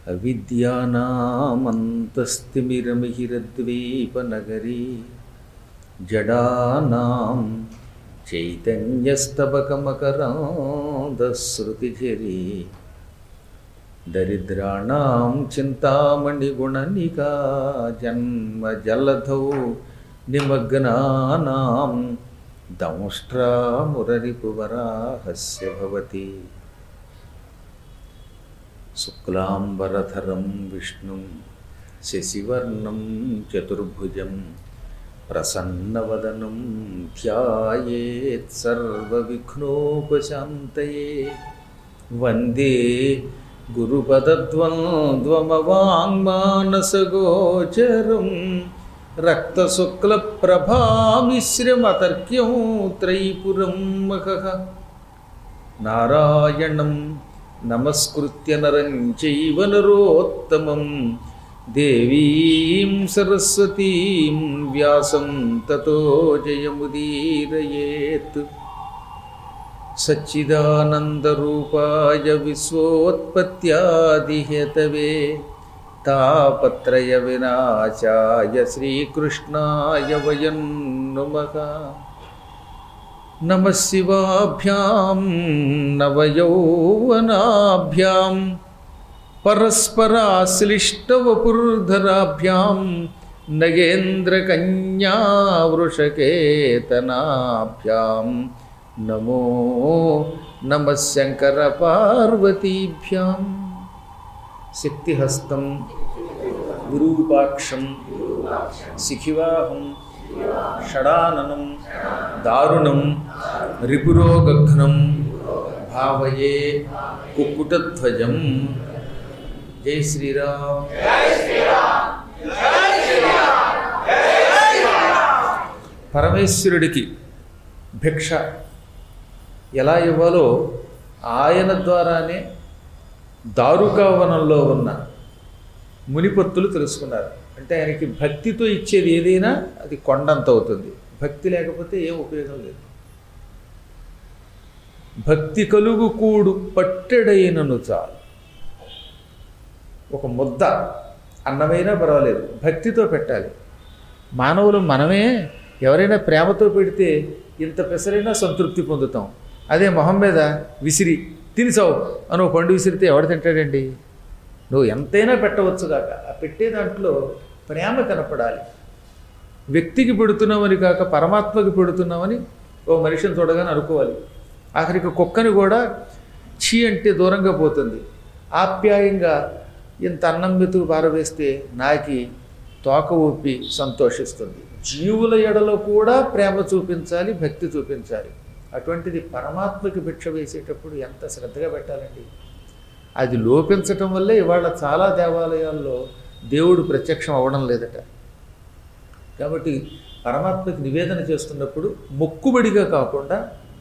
అవిద్యానామంతస్తిమిరమిహిరద్వీపనగరీ జడానాం చైతన్యస్తబకమకరాంధశ్రుతిఝరీ దరిద్రాణం చింతామణిగుణనికా జన్మజలధౌ నిమగ్నానాం దంష్ట్రామురరిపువరాహస్య భవతి శుక్లాంబరధరం విష్ణుం శశివర్ణం చతుర్భుజం ప్రసన్నవదనం ధ్యాయేత్ సర్వవిఘ్నోపశాంతయే వందే గురుపదద్వంద్వమవాङ्మానసగోచరం రక్తశుక్లప్రభామిశ్రమతర్క్యం త్రైపురం మహః నారాయణం నమస్కృత్య నరం చైవ నరోత్తమం దేవీం సరస్వతీం వ్యాసం తతో జయముదీరయేత్ సచ్చిదానందరూపాయ విశ్వోత్పత్యాదిహేతవే తాపత్రయ వినాశాయ శ్రీకృష్ణాయ వయం నుమః నమ శివాభ్యాం నవయౌవనాభ్యాం పరస్పరాశ్లిష్టవపుర్ధరాభ్యాం నగేంద్రకన్యావృషకేతనాభ్యాం నమో నమ శంకర పార్వతీభ్యాం శక్తిహస్తం విరూపాక్షం శిఖివాహం షడాననం దారుణం రిపురోగఘ్నం భావయే కుక్కుటధ్వజం జై శ్రీరామ్ పరమేశ్వరుడికి భిక్ష ఎలా ఇవ్వాలో ఆయన ద్వారానే దారుకావనంలో ఉన్న మునిపత్తులు తెలుసుకున్నారు అంటే ఆయనకి భక్తితో ఇచ్చేది ఏదైనా అది కొండంత అవుతుంది భక్తి లేకపోతే ఏం ఉపయోగం లేదు భక్తి కలుగు కూడు పట్టెడైనను చాలు ఒక ముద్ద అన్నమైనా పర్వాలేదు భక్తితో పెట్టాలి మానవులు మనమే ఎవరైనా ప్రేమతో పెడితే ఇంత పెసరైనా సంతృప్తి పొందుతాం అదే మొహం మీద విసిరి తినిసావు అని ఒక పండు విసిరితే ఎవడు తింటాడండి నువ్వు ఎంతైనా పెట్టవచ్చు కాక ఆ పెట్టే దాంట్లో ప్రేమ కనపడాలి వ్యక్తికి పెడుతున్నామని కాక పరమాత్మకి పెడుతున్నామని ఓ మనిషిని చూడగానే అనుకోవాలి ఆఖరికి కుక్కని కూడా చీ అంటే దూరంగా పోతుంది ఆప్యాయంగా ఇంత అన్నం మెతుకు పారవేస్తే నాకి తోక ఊపి సంతోషిస్తుంది జీవుల ఎడలో కూడా ప్రేమ చూపించాలి భక్తి చూపించాలి అటువంటిది పరమాత్మకి భిక్ష వేసేటప్పుడు ఎంత శ్రద్ధగా పెట్టాలండి అది లోపించటం వల్లే ఇవాళ చాలా దేవాలయాల్లో దేవుడు ప్రత్యక్షం అవ్వడం లేదట కాబట్టి పరమాత్మకి నివేదన చేస్తున్నప్పుడు మొక్కుబడిగా కాకుండా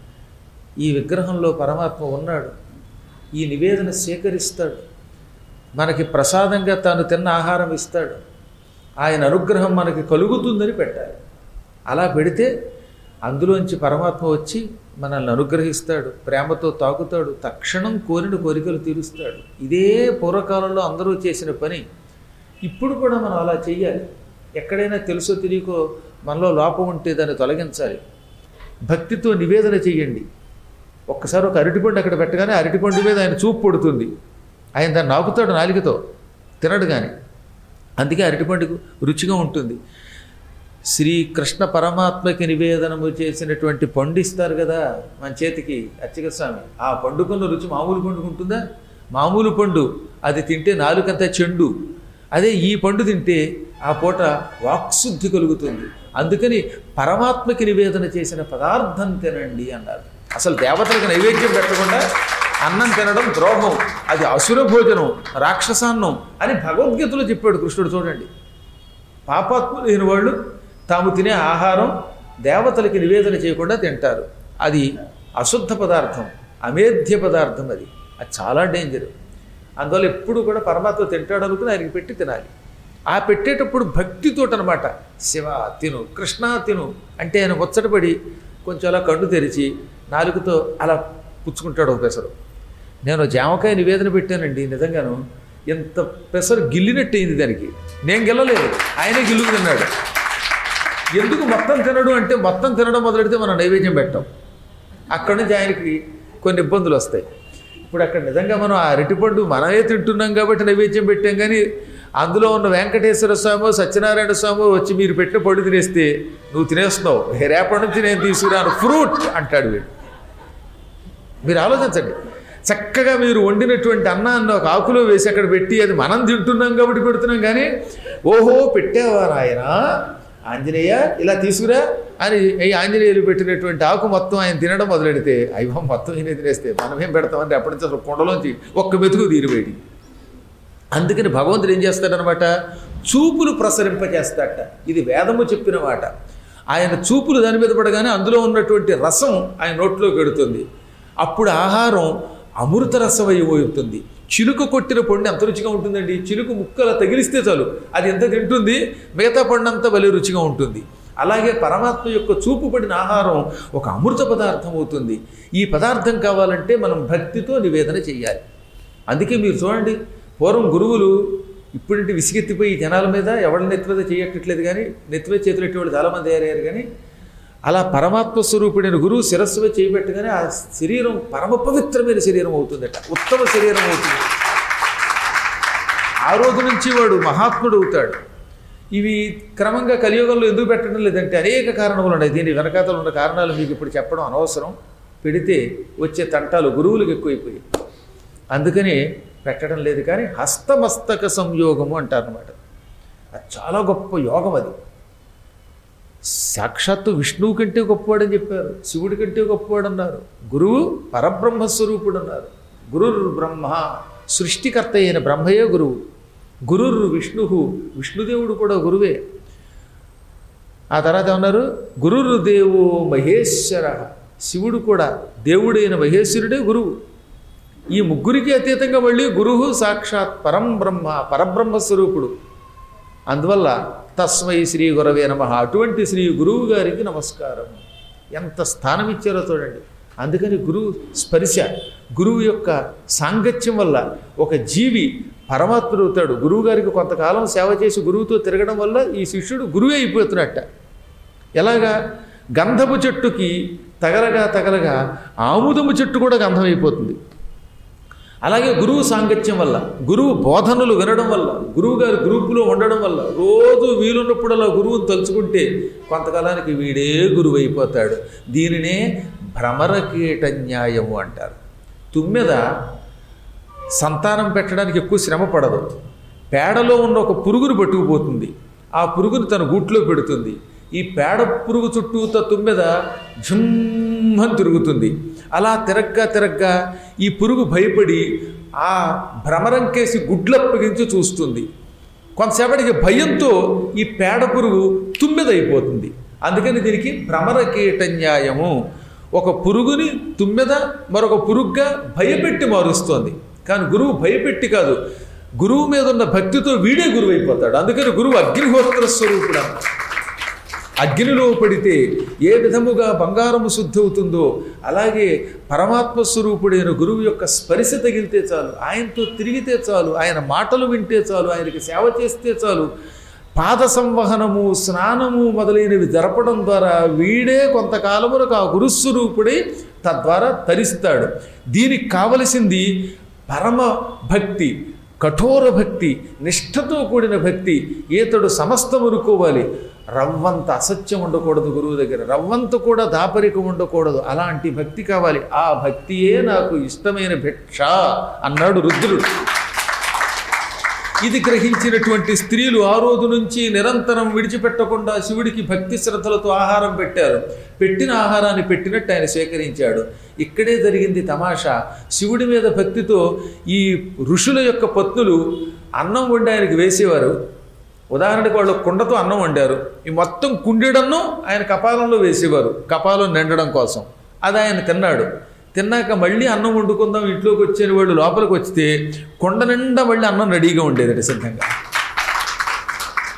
ఈ విగ్రహంలో పరమాత్మ ఉన్నాడు ఈ నివేదన స్వీకరిస్తాడు మనకి ప్రసాదంగా తాను తిన్న ఆహారం ఇస్తాడు ఆయన అనుగ్రహం మనకి కలుగుతుందని పెట్టాలి అలా పెడితే అందులోంచి పరమాత్మ వచ్చి మనల్ని అనుగ్రహిస్తాడు ప్రేమతో తాకుతాడు తక్షణం కోరిన కోరికలు తీరుస్తాడు ఇదే పూర్వకాలంలో అందరూ చేసిన పని ఇప్పుడు కూడా మనం అలా చెయ్యాలి ఎక్కడైనా తెలుసో తెలియకో మనలో లోపం ఉంటే దాన్ని తొలగించాలి భక్తితో నివేదన చెయ్యండి ఒక్కసారి ఒక అరటిపండు అక్కడ పెట్టగానే అరటిపండు మీద ఆయన చూపు పడుతుంది ఆయన దాన్ని నాకుతాడు నాలికతో తినడు కానీ అందుకే అరటిపండుకు రుచిగా ఉంటుంది శ్రీకృష్ణ పరమాత్మకి నివేదనము చేసినటువంటి పండు ఇస్తారు కదా మన చేతికి అర్చక స్వామి ఆ పండుకున్న రుచి మామూలు పండుకు ఉంటుందా మామూలు పండు అది తింటే నాలుకంతా చెండు అదే ఈ పండు తింటే ఆ పూట వాక్శుద్ధి కలుగుతుంది అందుకని పరమాత్మకి నివేదన చేసిన పదార్థం తినండి అన్నారు అసలు దేవతలకు నైవేద్యం పెట్టకుండా అన్నం తినడం ద్రోహం అది అసుర భోజనం రాక్షసాన్నం అని భగవద్గీతలో చెప్పాడు కృష్ణుడు చూడండి పాపాత్ములు లేని వాళ్ళు తాము తినే ఆహారం దేవతలకి నివేదన చేయకుండా తింటారు అది అశుద్ధ పదార్థం అమేధ్య పదార్థం అది అది చాలా డేంజర్ అందువల్ల ఎప్పుడు కూడా పరమాత్మ తింటాడు అనుకుని ఆయనకి పెట్టి తినాలి ఆ పెట్టేటప్పుడు భక్తితోటి అనమాట శివ తిను కృష్ణ తిను అంటే ఆయన ముచ్చటపడి కొంచెం అలా కళ్ళు తెరిచి నాలుగుతో అలా పుచ్చుకుంటాడు ఒక పెసరు నేను జామకాయ నివేదన పెట్టానండి నిజంగాను ఇంత పెసరు గిల్లినట్టు అయింది దానికి నేను గెలలేదు ఆయనే గిల్లుకు తిన్నాడు ఎందుకు మొత్తం తినడు అంటే మొత్తం తినడం మొదలెడితే మనం నైవేద్యం పెట్టాం అక్కడి నుంచి ఆయనకి కొన్ని ఇబ్బందులు వస్తాయి ఇప్పుడు అక్కడ నిజంగా మనం ఆ అరటిపండు మనమే తింటున్నాం కాబట్టి నైవేద్యం పెట్టాం కానీ అందులో ఉన్న వెంకటేశ్వర స్వామి సత్యనారాయణ స్వామి వచ్చి మీరు పెట్టిన పళ్ళు తినేస్తే నువ్వు తినేస్తున్నావు రేపటి నుంచి నేను తీసుకురాను ఫ్రూట్ అంటాడు వీడు మీరు ఆలోచించండి చక్కగా మీరు వండినటువంటి అన్నాన్ని ఒక ఆకులో వేసి అక్కడ పెట్టి అది మనం తింటున్నాం కాబట్టి పెడుతున్నాం కానీ ఓహో పెట్టావా నాయన ఆంజనేయ ఇలా తీసుకురా అని ఈ ఆంజనేయులు పెట్టినటువంటి ఆకు మొత్తం ఆయన తినడం మొదలెడితే అయ్యో మొత్తం ఈయన తినేస్తే మనం ఏం పెడతామంటే అప్పటి నుంచి అసలు కుండలోంచి ఒక్క మెతుకు తీరివేడి అందుకని భగవంతుడు ఏం చేస్తాడనమాట చూపులు ప్రసరింపజేస్తాడట ఇది వేదము చెప్పిన మాట ఆయన చూపులు దాని మీద పడగానే అందులో ఉన్నటువంటి రసం ఆయన నోట్లోకి వెడుతుంది అప్పుడు ఆహారం అమృత రసం అయిపోతుంది చిలుక కొట్టిన పండు ఎంత రుచిగా ఉంటుందండి చిలుక ముక్కల తగిలిస్తే చాలు అది ఎంత తింటుంది మిగతా పండు అంతా భలే రుచిగా ఉంటుంది అలాగే పరమాత్మ యొక్క చూపు పడిన ఆహారం ఒక అమృత పదార్థం అవుతుంది ఈ పదార్థం కావాలంటే మనం భక్తితో నివేదన చేయాలి అందుకే మీరు చూడండి పూర్వం గురువులు ఇప్పుడంటే విసిగెత్తిపోయి ఈ జనాల మీద ఎవరి నెత్తి మీద చేయట్లేదు కానీ నెత్తి మీద చేతులు ఎట్టేవాళ్ళు చాలామంది తయారయ్యారు కానీ అలా పరమాత్మ స్వరూపుడైన గురువు శిరస్సు మీద చేయబెట్టగానే ఆ శరీరం పరమ పవిత్రమైన శరీరం అవుతుందట ఉత్తమ శరీరం అవుతుంది ఆ రోజు నుంచి వాడు మహాత్ముడు అవుతాడు ఇవి క్రమంగా కలియుగంలో ఎందుకు పెట్టడం లేదంటే అనేక కారణములు ఉన్నాయి దీని వెనకాతలు ఉన్న కారణాలు మీకు ఇప్పుడు చెప్పడం అనవసరం పెడితే వచ్చే తంటాలు గురువులకు ఎక్కువైపోయాయి అందుకని పెట్టడం లేదు కానీ హస్తమస్తక సంయోగము అంటారనమాట అది చాలా గొప్ప యోగం అది సాక్షాత్తు విష్ణువు కంటే గొప్పవాడని చెప్పారు శివుడి కంటే గొప్పవాడు అన్నారు గురువు పరబ్రహ్మస్వరూపుడు అన్నారు గురుర్ బ్రహ్మ సృష్టికర్త అయిన బ్రహ్మయే గురువు గురుర్ విష్ణు విష్ణుదేవుడు కూడా గురువే ఆ తర్వాత ఏమన్నారు గురుర్ దేవో మహేశ్వర శివుడు కూడా దేవుడైన మహేశ్వరుడే గురువు ఈ ముగ్గురికి అతీతంగా మళ్ళీ గురువు సాక్షాత్ పరం బ్రహ్మ పరబ్రహ్మ స్వరూపుడు అందువల్ల తస్మై శ్రీ గురవే నమ అటువంటి శ్రీ గురువు గారికి నమస్కారం ఎంత స్థానం ఇచ్చారో చూడండి అందుకని గురువు స్పర్శ గురువు యొక్క సాంగత్యం వల్ల ఒక జీవి పరమాత్ముడు అవుతాడు గురువు గారికి కొంతకాలం సేవ చేసి గురువుతో తిరగడం వల్ల ఈ శిష్యుడు గురువే అయిపోతున్నట్ట ఎలాగా గంధపు చెట్టుకి తగలగా తగలగా ఆముదము చెట్టు కూడా గంధం అయిపోతుంది అలాగే గురువు సాంగత్యం వల్ల గురువు బోధనలు వినడం వల్ల గురువు గారి గ్రూపులో ఉండడం వల్ల రోజు వీలున్నప్పుడల్లా గురువుని తలుచుకుంటే కొంతకాలానికి వీడే గురువు అయిపోతాడు దీనినే భ్రమరకీట న్యాయము అంటారు తుమ్మెద సంతానం పెట్టడానికి ఎక్కువ శ్రమ పడదు పేడలో ఉన్న ఒక పురుగును పట్టుకుపోతుంది ఆ పురుగును తన గూట్లో పెడుతుంది ఈ పేడ పురుగు చుట్టూతో తుమ్మెద ఝుమ్మని తిరుగుతుంది అలా తిరగ్గా తిరగ్గా ఈ పురుగు భయపడి ఆ భ్రమరం కేసి గుడ్లప్పగించి చూస్తుంది కొంతసేపటికి భయంతో ఈ పేడ పురుగు తుమ్మెదైపోతుంది అందుకని దీనికి భ్రమరకీట న్యాయము ఒక పురుగుని తుమ్మెద మరొక పురుగుగా భయపెట్టి మారుస్తోంది కానీ గురువు భయపెట్టి కాదు గురువు మీద ఉన్న భక్తితో వీడే గురువు అయిపోతాడు అందుకని గురువు అగ్నిహోత్ర స్వరూపుడు అన్నమాట. అగ్నిలో పడితే ఏ విధముగా బంగారము శుద్ధి అవుతుందో అలాగే పరమాత్మ స్వరూపుడైన గురువు యొక్క స్పర్శ తగిలితే చాలు ఆయనతో తిరిగితే చాలు ఆయన మాటలు వింటే చాలు ఆయనకి సేవ చేస్తే చాలు పాద సంవహనము స్నానము మొదలైనవి జరపడం ద్వారా వీడే కొంతకాలమునకు ఆ గురుస్వరూపుడై తద్వారా తరిస్తాడు దీనికి కావలసింది పరమ భక్తి కఠోర భక్తి నిష్ఠతో కూడిన భక్తి ఈతడు సమస్తమునుకోవాలి రవ్వంత అసత్యం ఉండకూడదు గురువు దగ్గర రవ్వంత కూడా దాపరికం ఉండకూడదు అలాంటి భక్తి కావాలి ఆ భక్తియే నాకు ఇష్టమైన భిక్ష అన్నాడు రుద్రుడు ఇది గ్రహించినటువంటి స్త్రీలు ఆ రోజు నుంచి నిరంతరం విడిచిపెట్టకుండా శివుడికి భక్తి శ్రద్ధలతో ఆహారం పెట్టారు పెట్టిన ఆహారాన్ని పెట్టినట్టు ఆయన స్వీకరించాడు ఇక్కడే జరిగింది తమాషా శివుడి మీద భక్తితో ఈ ఋషుల యొక్క పత్నులు అన్నం వండి ఆయనకి వేసేవారు ఉదాహరణకు వాళ్ళు కుండతో అన్నం వండారు ఈ మొత్తం కుండెడన్నం ఆయన కపాలంలో వేసేవారు కపాలం నిండడం కోసం అది ఆయన తిన్నాడు తిన్నాక మళ్ళీ అన్నం వండుకుందాం ఇంట్లోకి వచ్చే వాళ్ళు లోపలికి వస్తే కొండ నిండా మళ్ళీ అన్నం రెడీగా ఉండేదట సిద్ధంగా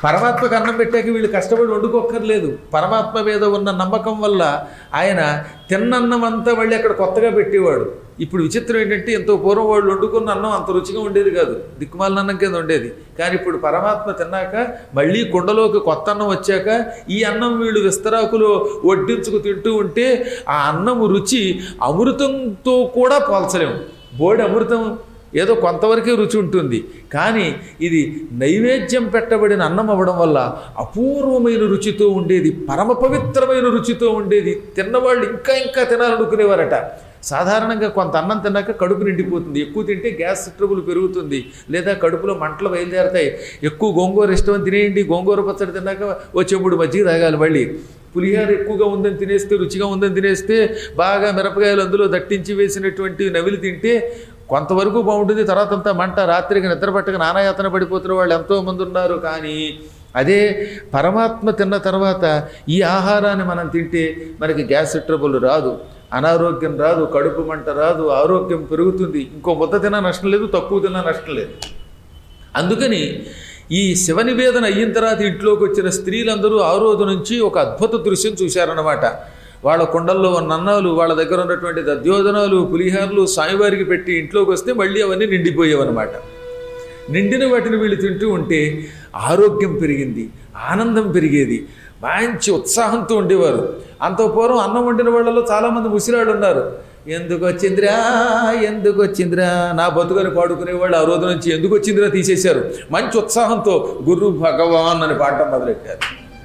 పరమాత్మకు అన్నం పెట్టాక వీళ్ళు కష్టపడి వండుకోక్కర్లేదు పరమాత్మ మీద ఉన్న నమ్మకం వల్ల ఆయన తిన్నన్నం అంతా మళ్ళీ అక్కడ కొత్తగా పెట్టేవాడు ఇప్పుడు విచిత్రం ఏంటంటే ఎంతో పూర్వం వాళ్ళు వండుకున్న అన్నం అంత రుచిగా ఉండేది కాదు దిక్కుమాలిన అన్నం కింద ఉండేది కానీ ఇప్పుడు పరమాత్మ తిన్నాక మళ్ళీ కుండలోకి కొత్త అన్నం వచ్చాక ఈ అన్నం వీళ్ళు విస్తరాకులో వడ్డించుకు తింటూ ఉంటే ఆ అన్నము రుచి అమృతంతో కూడా పోల్చలేము బోడి అమృతం ఏదో కొంతవరకే రుచి ఉంటుంది కానీ ఇది నైవేద్యం పెట్టబడిన అన్నం అవ్వడం వల్ల అపూర్వమైన రుచితో ఉండేది పరమ పవిత్రమైన రుచితో ఉండేది తిన్నవాళ్ళు ఇంకా ఇంకా తినాలనుకునేవారట సాధారణంగా కొంత అన్నం తిన్నాక కడుపు నిండిపోతుంది ఎక్కువ తింటే గ్యాస్ ట్రబుల్ పెరుగుతుంది లేదా కడుపులో మంటలు బయలుదేరతాయి ఎక్కువ గోంగూర ఇష్టం తినేయండి గోంగూర పచ్చడి తిన్నాక ఓ చెంబుడు మజ్జిగ తాగాలి మళ్ళీ పులిహార ఎక్కువగా ఉందని తినేస్తే రుచిగా ఉందని తినేస్తే బాగా మిరపకాయలు అందులో దట్టించి వేసినటువంటి నవిలి తింటే కొంతవరకు బాగుంటుంది తర్వాత అంతా మంట రాత్రికి నిద్ర పట్టక నానాయాతన పడిపోతున్న వాళ్ళు ఎంతో మంది ఉన్నారు కానీ అదే పరమాత్మ తిన్న తర్వాత ఈ ఆహారాన్ని మనం తింటే మనకి గ్యాస్ ట్రబుల్ రాదు అనారోగ్యం రాదు కడుపు మంట రాదు ఆరోగ్యం పెరుగుతుంది ఇంకో ముద్ద తిన్నా నష్టం లేదు తక్కువ తిన్నా నష్టం లేదు అందుకని ఈ శివ నివేదన అయిన తర్వాత ఇంట్లోకి వచ్చిన స్త్రీలందరూ ఆ రోజు నుంచి ఒక అద్భుత దృశ్యం చూశారన్నమాట వాళ్ళ కుండల్లో ఉన్న అన్నాలు వాళ్ళ దగ్గర ఉన్నటువంటి దద్యోధనాలు పులిహార్లు స్వామివారికి పెట్టి ఇంట్లోకి వస్తే మళ్ళీ అవన్నీ నిండిపోయేవన్నమాట నిండిన వాటిని వీళ్ళు తింటూ ఉంటే ఆరోగ్యం పెరిగింది ఆనందం పెరిగేది మంచి ఉత్సాహంతో ఉండేవారు అంత పూర్వం అన్నం వండిన వాళ్ళలో చాలామంది ముసిరాళ్ళు ఉన్నారు ఎందుకు వచ్చిందిరా ఎందుకు వచ్చిందిరా నా బతుకని పాడుకునేవాళ్ళు ఆ రోజు నుంచి ఎందుకు వచ్చిందిరా తీసేశారు మంచి ఉత్సాహంతో గురు భగవాన్ అని పాడటం మొదలెట్టారు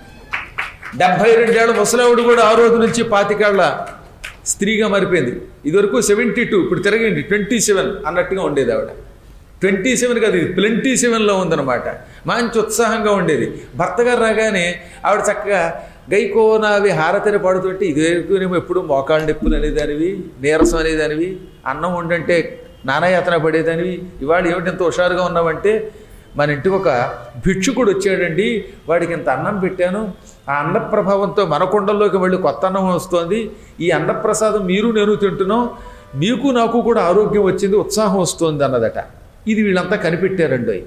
డెబ్బై రెండేళ్ల ముసలావిడ కూడా ఆ రోజు నుంచి పాతికేళ్ల స్త్రీగా మారిపోయింది ఇదివరకు సెవెంటీ టూ ఇప్పుడు తిరగండి ట్వంటీ సెవెన్ అన్నట్టుగా ఉండేది ఆవిడ ట్వంటీ సెవెన్ కాదు ఇది ట్వంటీ సెవెన్లో ఉందన్నమాట మంచి ఉత్సాహంగా ఉండేది భర్త గారు రాగానే ఆవిడ చక్కగా గైకోనావి హారతిని పాడుతుంటే ఇదివరకునేమో ఎప్పుడు మోకాళ్ళ నొప్పులు అనేదానివి నీరసం అనేదానివి అన్నం వండంటే నానాయాతన పడేదానివి ఇవాళ ఏమిటి ఇంత హుషారుగా ఉన్నావంటే మన ఇంటికి ఒక భిక్షుకుడు వచ్చాడండి వాడికి ఇంత అన్నం పెట్టాను ఆ అన్న ప్రభావంతో మన కుండల్లోకి వెళ్ళి కొత్త అన్నం వస్తోంది ఈ అన్నప్రసాదం మీరు నేను తింటున్నాం మీకు నాకు కూడా ఆరోగ్యం వచ్చింది ఉత్సాహం వస్తుంది అన్నదట ఇది వీళ్ళంతా కనిపెట్టారండి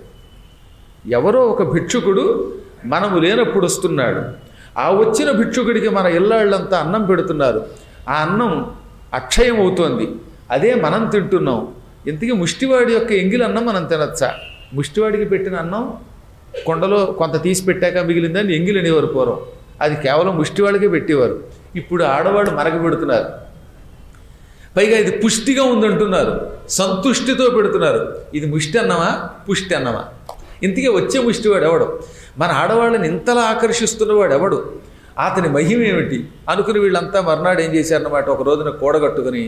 ఎవరో ఒక భిక్షుకుడు మనము లేనప్పుడు వస్తున్నాడు ఆ వచ్చిన భిక్షుకుడికి మన ఇల్లాళ్ళంతా అన్నం పెడుతున్నారు ఆ అన్నం అక్షయం అవుతోంది అదే మనం తింటున్నాం ఇంతకీ ముష్టివాడి యొక్క ఎంగిలి అన్నం మనం తినచ్చా ముష్టివాడికి పెట్టిన అన్నం కొండలో కొంత తీసి పెట్టాక మిగిలిందని ఎంగిలి అనేవారు పూర్వం అది కేవలం ముష్టివాడికే పెట్టేవారు ఇప్పుడు ఆడవాళ్ళు మరగ పెడుతున్నారు పైగా ఇది పుష్టిగా ఉందంటున్నారు సంతుష్టితో పెడుతున్నారు ఇది ముష్టి అన్నమా పుష్టి అన్నమా ఇంతకీ వచ్చే ముష్టివాడు ఎవడు మన ఆడవాళ్ళని ఇంతలా ఆకర్షిస్తున్నవాడు ఎవడు అతని మహిమ ఏమిటి అనుకుని వీళ్ళంతా మర్నాడు ఏం చేశారన్నమాట ఒక రోజున కూడగట్టుకుని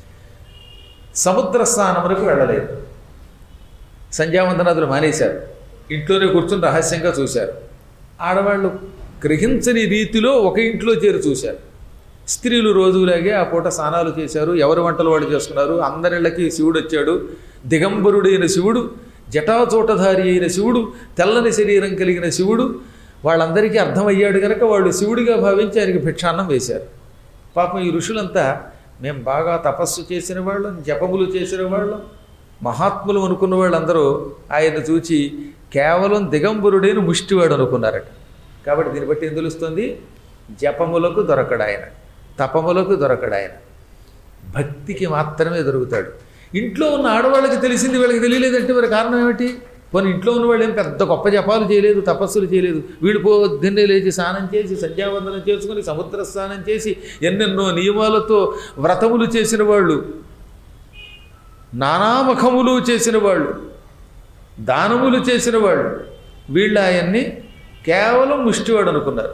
సముద్ర స్నానములకు వెళ్ళలేదు సంధ్యావందనాదులు మానేశారు ఇంట్లోనే కూర్చుని రహస్యంగా చూశారు ఆడవాళ్ళు గ్రహించని రీతిలో ఒక ఇంట్లో చేరి చూశారు స్త్రీలు రోజులాగే ఆ పూట స్నానాలు చేశారు ఎవరి వంటలు వాళ్ళు చేసుకున్నారు అందరిళ్ళకి శివుడు వచ్చాడు దిగంబరుడైన శివుడు జటాచోటధారి అయిన శివుడు తెల్లని శరీరం కలిగిన శివుడు వాళ్ళందరికీ అర్థమయ్యాడు కనుక వాళ్ళు శివుడిగా భావించి ఆయనకి భిక్షాన్నం వేశారు పాపం ఈ ఋషులంతా మేము బాగా తపస్సు చేసిన వాళ్ళం జపములు చేసిన వాళ్ళం మహాత్ములు అనుకున్న వాళ్ళందరూ ఆయన చూచి కేవలం దిగంబరుడైన ముష్టివాడు అనుకున్నారట కాబట్టి దీన్ని బట్టి ఏం తెలుస్తుంది జపములకు దొరకడాయన తపములకు దొరకడాయన భక్తికి మాత్రమే దొరుకుతాడు ఇంట్లో ఉన్న ఆడవాళ్ళకి తెలిసింది వీళ్ళకి తెలియలేదంటే మరి కారణం ఏమిటి పోనీ ఇంట్లో ఉన్న వాళ్ళు ఏం పెద్ద గొప్ప జపాలు చేయలేదు తపస్సులు చేయలేదు వీడు పొద్దున్నే లేచి స్నానం చేసి సంధ్యావందనం చేసుకుని సముద్ర స్నానం చేసి ఎన్నెన్నో నియమాలతో వ్రతములు చేసిన వాళ్ళు నానాముఖములు చేసిన వాళ్ళు దానములు చేసిన వాళ్ళు వీళ్ళు ఆయన్ని కేవలం ముష్టివాడు అనుకున్నారు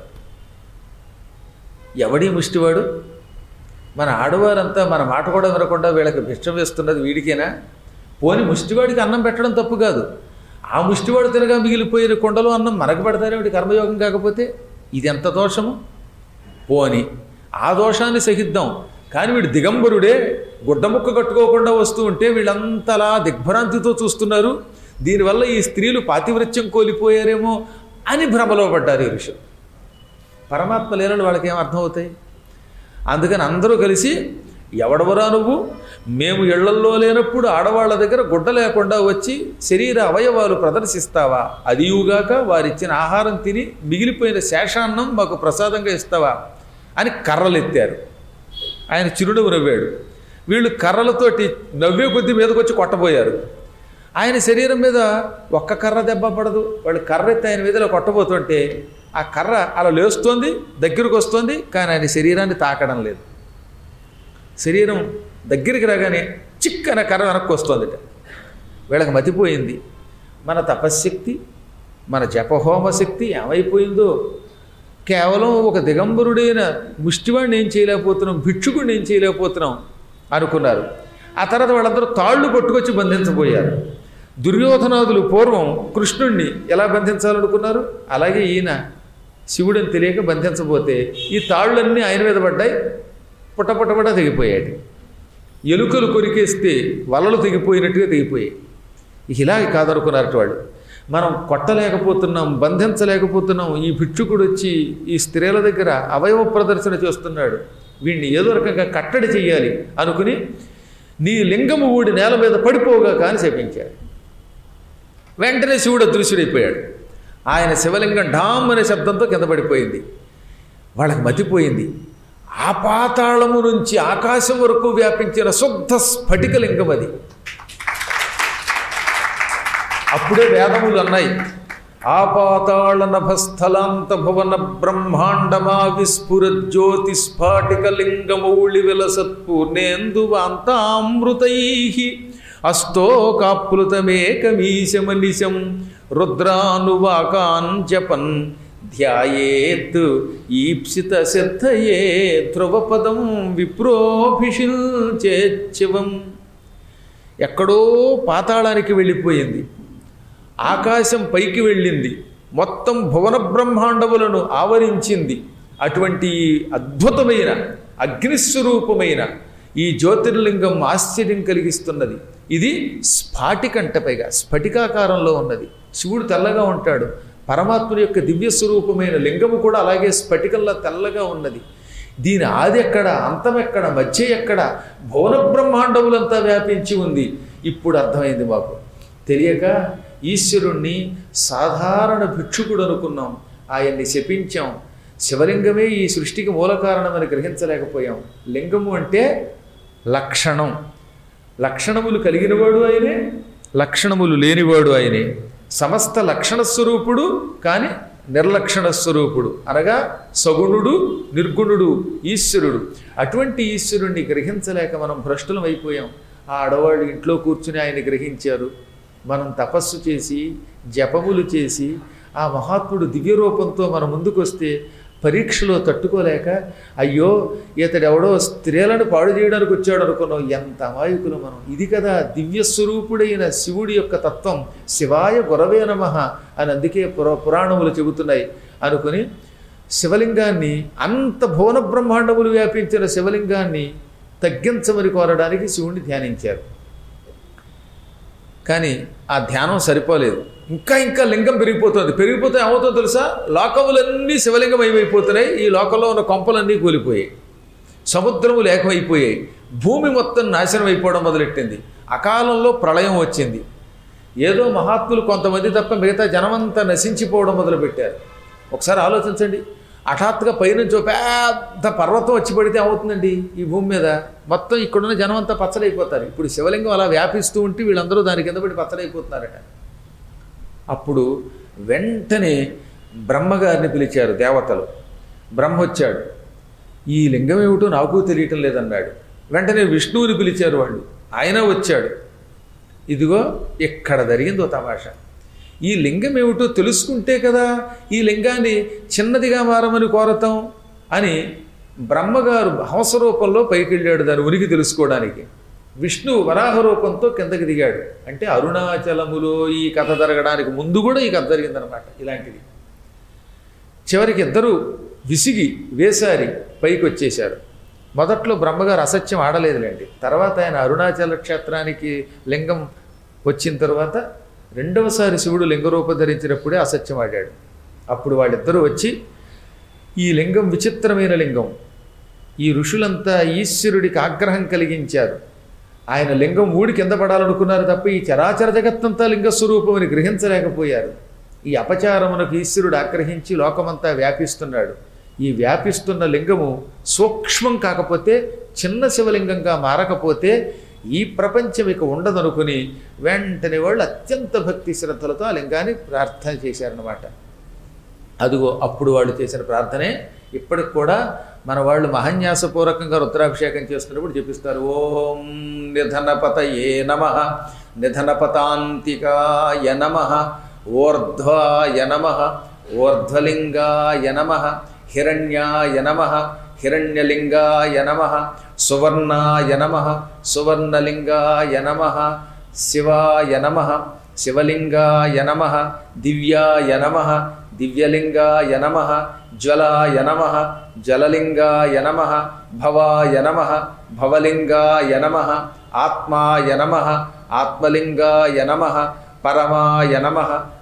ఎవడి ముష్టివాడు మన ఆడవారంతా మన మాట కూడా వినకుండా వీళ్ళకి భిక్షం వేస్తున్నది వీడికేనా పోని ముష్టివాడికి అన్నం పెట్టడం తప్పు కాదు ఆ ముష్టివాడు తినగా మిగిలిపోయిన కొండలో అన్నం మనకు పెడతారేమిటి కర్మయోగం కాకపోతే ఇది ఎంత దోషము పోని ఆ దోషాన్ని సహిద్దాం కానీ వీడు దిగంబరుడే గుడ్డముక్క కట్టుకోకుండా వస్తూ ఉంటే వీళ్ళంతలా దిగ్భ్రాంతితో చూస్తున్నారు దీనివల్ల ఈ స్త్రీలు పాతివృత్యం కోల్పోయారేమో అని భ్రమలో పడ్డారు ఈ ఋషులు పరమాత్మ లేనని వాళ్ళకి ఏం అర్థమవుతాయి అందుకని అందరూ కలిసి ఎవడవరా నువ్వు మేము ఇళ్లల్లో లేనప్పుడు ఆడవాళ్ళ దగ్గర గుడ్డ లేకుండా వచ్చి శరీర అవయవాలు ప్రదర్శిస్తావా అదియుగాక వారిచ్చిన ఆహారం తిని మిగిలిపోయిన శేషాన్నం మాకు ప్రసాదంగా ఇస్తావా అని కర్రలెత్తారు ఆయన చిరునవ్వు నవ్వాడు వీళ్ళు కర్రలతోటి నవ్వే కొద్ది మీదకి వచ్చి కొట్టబోయారు ఆయన శరీరం మీద ఒక్క కర్ర దెబ్బ పడదు వాళ్ళు కర్ర ఎత్తి ఆయన మీద ఇలా కొట్టబోతుంటే ఆ కర్ర అలా లేస్తోంది దగ్గరకు వస్తుంది కానీ ఆయన శరీరాన్ని తాకడం లేదు శరీరం దగ్గరికి రాగానే చిక్కన కర్ర వెనక్కి వస్తుందిట వీళ్ళకి మతిపోయింది మన తపశ్శక్తి మన జపహోమ శక్తి ఏమైపోయిందో కేవలం ఒక దిగంబరుడైన ముష్టివాడిని ఏం చేయలేకపోతున్నాం భిక్షుకుడిని ఏం చేయలేకపోతున్నాం అనుకున్నారు ఆ తర్వాత వాళ్ళందరూ తాళ్ళు పట్టుకొచ్చి బంధించబోయారు దుర్యోధనాదులు పూర్వం కృష్ణుణ్ణి ఎలా బంధించాలనుకున్నారు అలాగే ఈయన శివుడని తెలియక బంధించబోతే ఈ తాళ్ళన్నీ ఆయన మీద పడ్డాయి పుట్టపుట్టపట తెగిపోయాయి ఎలుకలు కొరికేస్తే వలలు తెగిపోయినట్టుగా తెగిపోయాయి ఇక ఇలాగే కాదనుకున్నారట వాళ్ళు మనం కొట్టలేకపోతున్నాం బంధించలేకపోతున్నాం ఈ భిక్షుకుడు వచ్చి ఈ స్త్రీల దగ్గర అవయవ ప్రదర్శన చేస్తున్నాడు వీడిని ఏదో రకంగా కట్టడి చెయ్యాలి అనుకుని నీ లింగము ఊడి నేల మీద పడిపోగా కానీ శపించాడు వెంటనే శివుడు అదృశ్యుడైపోయాడు ఆయన శివలింగం ఢామ్ అనే శబ్దంతో కింద పడిపోయింది వాళ్ళకి మతిపోయింది ఆ పాతాళము నుంచి ఆకాశం వరకు వ్యాపించిన శుద్ధ స్ఫటికలింగం అది అప్పుడే వేదములు అన్నాయి ఆపాతాళ నభస్థలాంత భువన బ్రహ్మాండమా విస్ఫుర జ్యోతి స్ఫాటిక లింగమౌళి విలసత్పూర్ణేందువాంతామృతై అస్తోకాప్లుతమేకమీశమనిశం రుద్రానువాకాన్ జపన్ ధ్యాయేత్ ఈప్సిత సిద్ధయే ధ్రువపదం విప్రోభిషిల్చేచ్చివం ఎక్కడో పాతాళానికి వెళ్ళిపోయింది ఆకాశం పైకి వెళ్ళింది మొత్తం భువన బ్రహ్మాండములను ఆవరించింది అటువంటి ఈ అద్భుతమైన అగ్నిస్వరూపమైన ఈ జ్యోతిర్లింగం ఆశ్చర్యం కలిగిస్తున్నది ఇది స్ఫాటికంట పైగా స్ఫటికాకారంలో ఉన్నది శివుడు తెల్లగా ఉంటాడు పరమాత్ముని యొక్క దివ్య స్వరూపమైన లింగము కూడా అలాగే స్ఫటికంలా తెల్లగా ఉన్నది దీని ఆది ఎక్కడ అంతం ఎక్కడ మధ్య ఎక్కడ భువన బ్రహ్మాండములంతా వ్యాపించి ఉంది ఇప్పుడు అర్థమైంది మాకు తెలియక ఈశ్వరుణ్ణి సాధారణ భిక్షుకుడు అనుకున్నాం ఆయన్ని శపించాం శివలింగమే ఈ సృష్టికి మూల కారణమని గ్రహించలేకపోయాం లింగము అంటే లక్షణం లక్షణములు కలిగినవాడు ఆయనే లక్షణములు లేనివాడు ఆయనే సమస్త లక్షణ స్వరూపుడు కానీ నిర్లక్షణ స్వరూపుడు అనగా సగుణుడు నిర్గుణుడు ఈశ్వరుడు అటువంటి ఈశ్వరుణ్ణి గ్రహించలేక మనం భ్రష్టులం అయిపోయాం ఆ ఆడవాళ్ళు ఇంట్లో కూర్చుని ఆయన గ్రహించారు మనం తపస్సు చేసి జపములు చేసి ఆ మహాత్ముడు దివ్య రూపంతో మన ముందుకు వస్తే పరీక్షలో తట్టుకోలేక అయ్యో ఇతడెవడో స్త్రీలను పాడు చేయడానికి వచ్చాడు అనుకున్నాం ఎంత అమాయకులు మనం ఇది కదా దివ్య స్వరూపుడైన శివుడి యొక్క తత్వం శివాయ గురవే నమ అని అందుకే పుర పురాణములు చెబుతున్నాయి అనుకుని శివలింగాన్ని అంత భువన బ్రహ్మాండములు వ్యాపించిన శివలింగాన్ని తగ్గించమని కోరడానికి శివుణ్ణి ధ్యానించారు కానీ ఆ ధ్యానం సరిపోలేదు ఇంకా ఇంకా లింగం పెరిగిపోతుంది పెరిగిపోతే ఏమవుతుందో తెలుసా లోకములన్నీ శివలింగం ఏమైపోతున్నాయి ఈ లోకంలో ఉన్న కొంపలన్నీ కూలిపోయాయి సముద్రములు ఏకమైపోయాయి భూమి మొత్తం నాశనం అయిపోవడం మొదలెట్టింది అకాలంలో ప్రళయం వచ్చింది ఏదో మహాత్ములు కొంతమంది తప్ప మిగతా జనమంతా నశించిపోవడం మొదలుపెట్టారు ఒకసారి ఆలోచించండి హఠాత్తుగా పైనుంచి ఒక పెద్ద పర్వతం వచ్చి పడితే ఏమవుతుందండి ఈ భూమి మీద మొత్తం ఇక్కడున్న జనం అంతా పచ్చడైపోతారు ఇప్పుడు శివలింగం అలా వ్యాపిస్తూ ఉంటే వీళ్ళందరూ దాని కింద పడి పచ్చడైపోతున్నారట అప్పుడు వెంటనే బ్రహ్మగారిని పిలిచారు దేవతలు బ్రహ్మ వచ్చాడు ఈ లింగం ఏమిటో నాకు తెలియటం లేదన్నాడు వెంటనే విష్ణువుని పిలిచారు వాళ్ళు ఆయన వచ్చాడు ఇదిగో ఇక్కడ జరిగిందో తమాషా ఈ లింగం ఏమిటో తెలుసుకుంటే కదా ఈ లింగాన్ని చిన్నదిగా మారమని కోరతాం అని బ్రహ్మగారు హంస రూపంలో పైకి వెళ్ళాడు దాని ఉనికి తెలుసుకోవడానికి విష్ణు వరాహ రూపంతో కిందకి దిగాడు అంటే అరుణాచలములో ఈ కథ జరగడానికి ముందు కూడా ఈ కథ జరిగిందనమాట ఇలాంటిది చివరికి ఇద్దరు విసిగి వేసారి పైకి వచ్చేశారు మొదట్లో బ్రహ్మగారు అసత్యం ఆడలేదులేండి తర్వాత ఆయన అరుణాచల క్షేత్రానికి లింగం వచ్చిన తర్వాత రెండవసారి శివుడు లింగరూపం ధరించినప్పుడే అసత్యం ఆడాడు అప్పుడు వాళ్ళిద్దరూ వచ్చి ఈ లింగం విచిత్రమైన లింగం ఈ ఋషులంతా ఈశ్వరుడికి ఆగ్రహం కలిగించారు ఆయన లింగం ఊడి కింద పడాలనుకున్నారు తప్ప ఈ చరాచర జగత్తంతా లింగ స్వరూపమని గ్రహించలేకపోయారు ఈ అపచారమునకు ఈశ్వరుడు ఆగ్రహించి లోకమంతా వ్యాపిస్తున్నాడు ఈ వ్యాపిస్తున్న లింగము సూక్ష్మం కాకపోతే చిన్న శివలింగంగా మారకపోతే ఈ ప్రపంచం ఇక ఉండదనుకుని వెంటనే వాళ్ళు అత్యంత భక్తి శ్రద్ధలతో ఆ లింగాన్ని ప్రార్థన చేశారన్నమాట అదిగో అప్పుడు వాళ్ళు చేసిన ప్రార్థనే ఇప్పటికి కూడా మన వాళ్ళు మహన్యాసపూర్వకంగా రుద్రాభిషేకం చేస్తున్నప్పుడు చెప్పిస్తారు ఓం నిధనపతయే నమ నిధనపతాంతికాయ నమ ఓర్ధ్వాయ నమ ఓర్ధ్వలింగాయ నమ హిరణ్యాయ నమ హిరణ్యలింగాయ నమ సువర్ణాయ నమ సువర్ణలింగాయ నమ శివాయ నమ శివలింగాయ నమ దివ్యాయ నమ దివ్యలింగాయ నమ జ్వలాయ నమ జలలింగాయ నమ భవాయ నమ భవలింగాయ నమ ఆత్మాయ నమ ఆత్మలింగాయ నమ పరమాయ నమ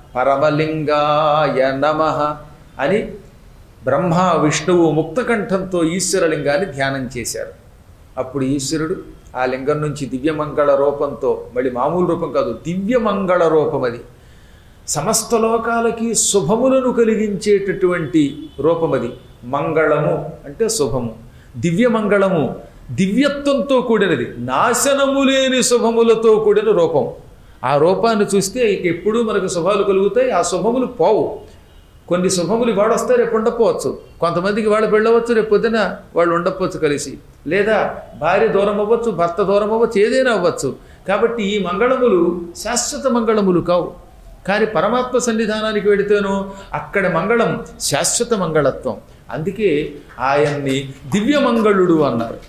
పరమలింగాయ నమ అని బ్రహ్మ విష్ణువు ముక్తకంఠంతో ఈశ్వరలింగాన్ని ధ్యానం చేశారు అప్పుడు ఈశ్వరుడు ఆ లింగం నుంచి దివ్యమంగళ రూపంతో మళ్ళీ మామూలు రూపం కాదు దివ్యమంగళ రూపం అది సమస్త లోకాలకి శుభములను కలిగించేటటువంటి రూపమది మంగళము అంటే శుభము దివ్యమంగళము దివ్యత్వంతో కూడినది నాశనము లేని శుభములతో కూడిన రూపం ఆ రూపాన్ని చూస్తే ఇక ఎప్పుడూ మనకు శుభాలు కలుగుతాయి ఆ శుభములు పోవు కొన్ని శుభములు వాడు వస్తే రేపు ఉండకపోవచ్చు కొంతమందికి వాళ్ళు వెళ్ళవచ్చు రేపు పొద్దున వాళ్ళు ఉండకపోవచ్చు కలిసి లేదా భార్య దూరం అవ్వచ్చు భర్త దూరం అవ్వచ్చు ఏదైనా అవ్వచ్చు కాబట్టి ఈ మంగళములు శాశ్వత మంగళములు కావు కానీ పరమాత్మ సన్నిధానానికి వెడితేనో అక్కడ మంగళం శాశ్వత మంగళత్వం అందుకే ఆయన్ని దివ్యమంగళుడు అన్నారు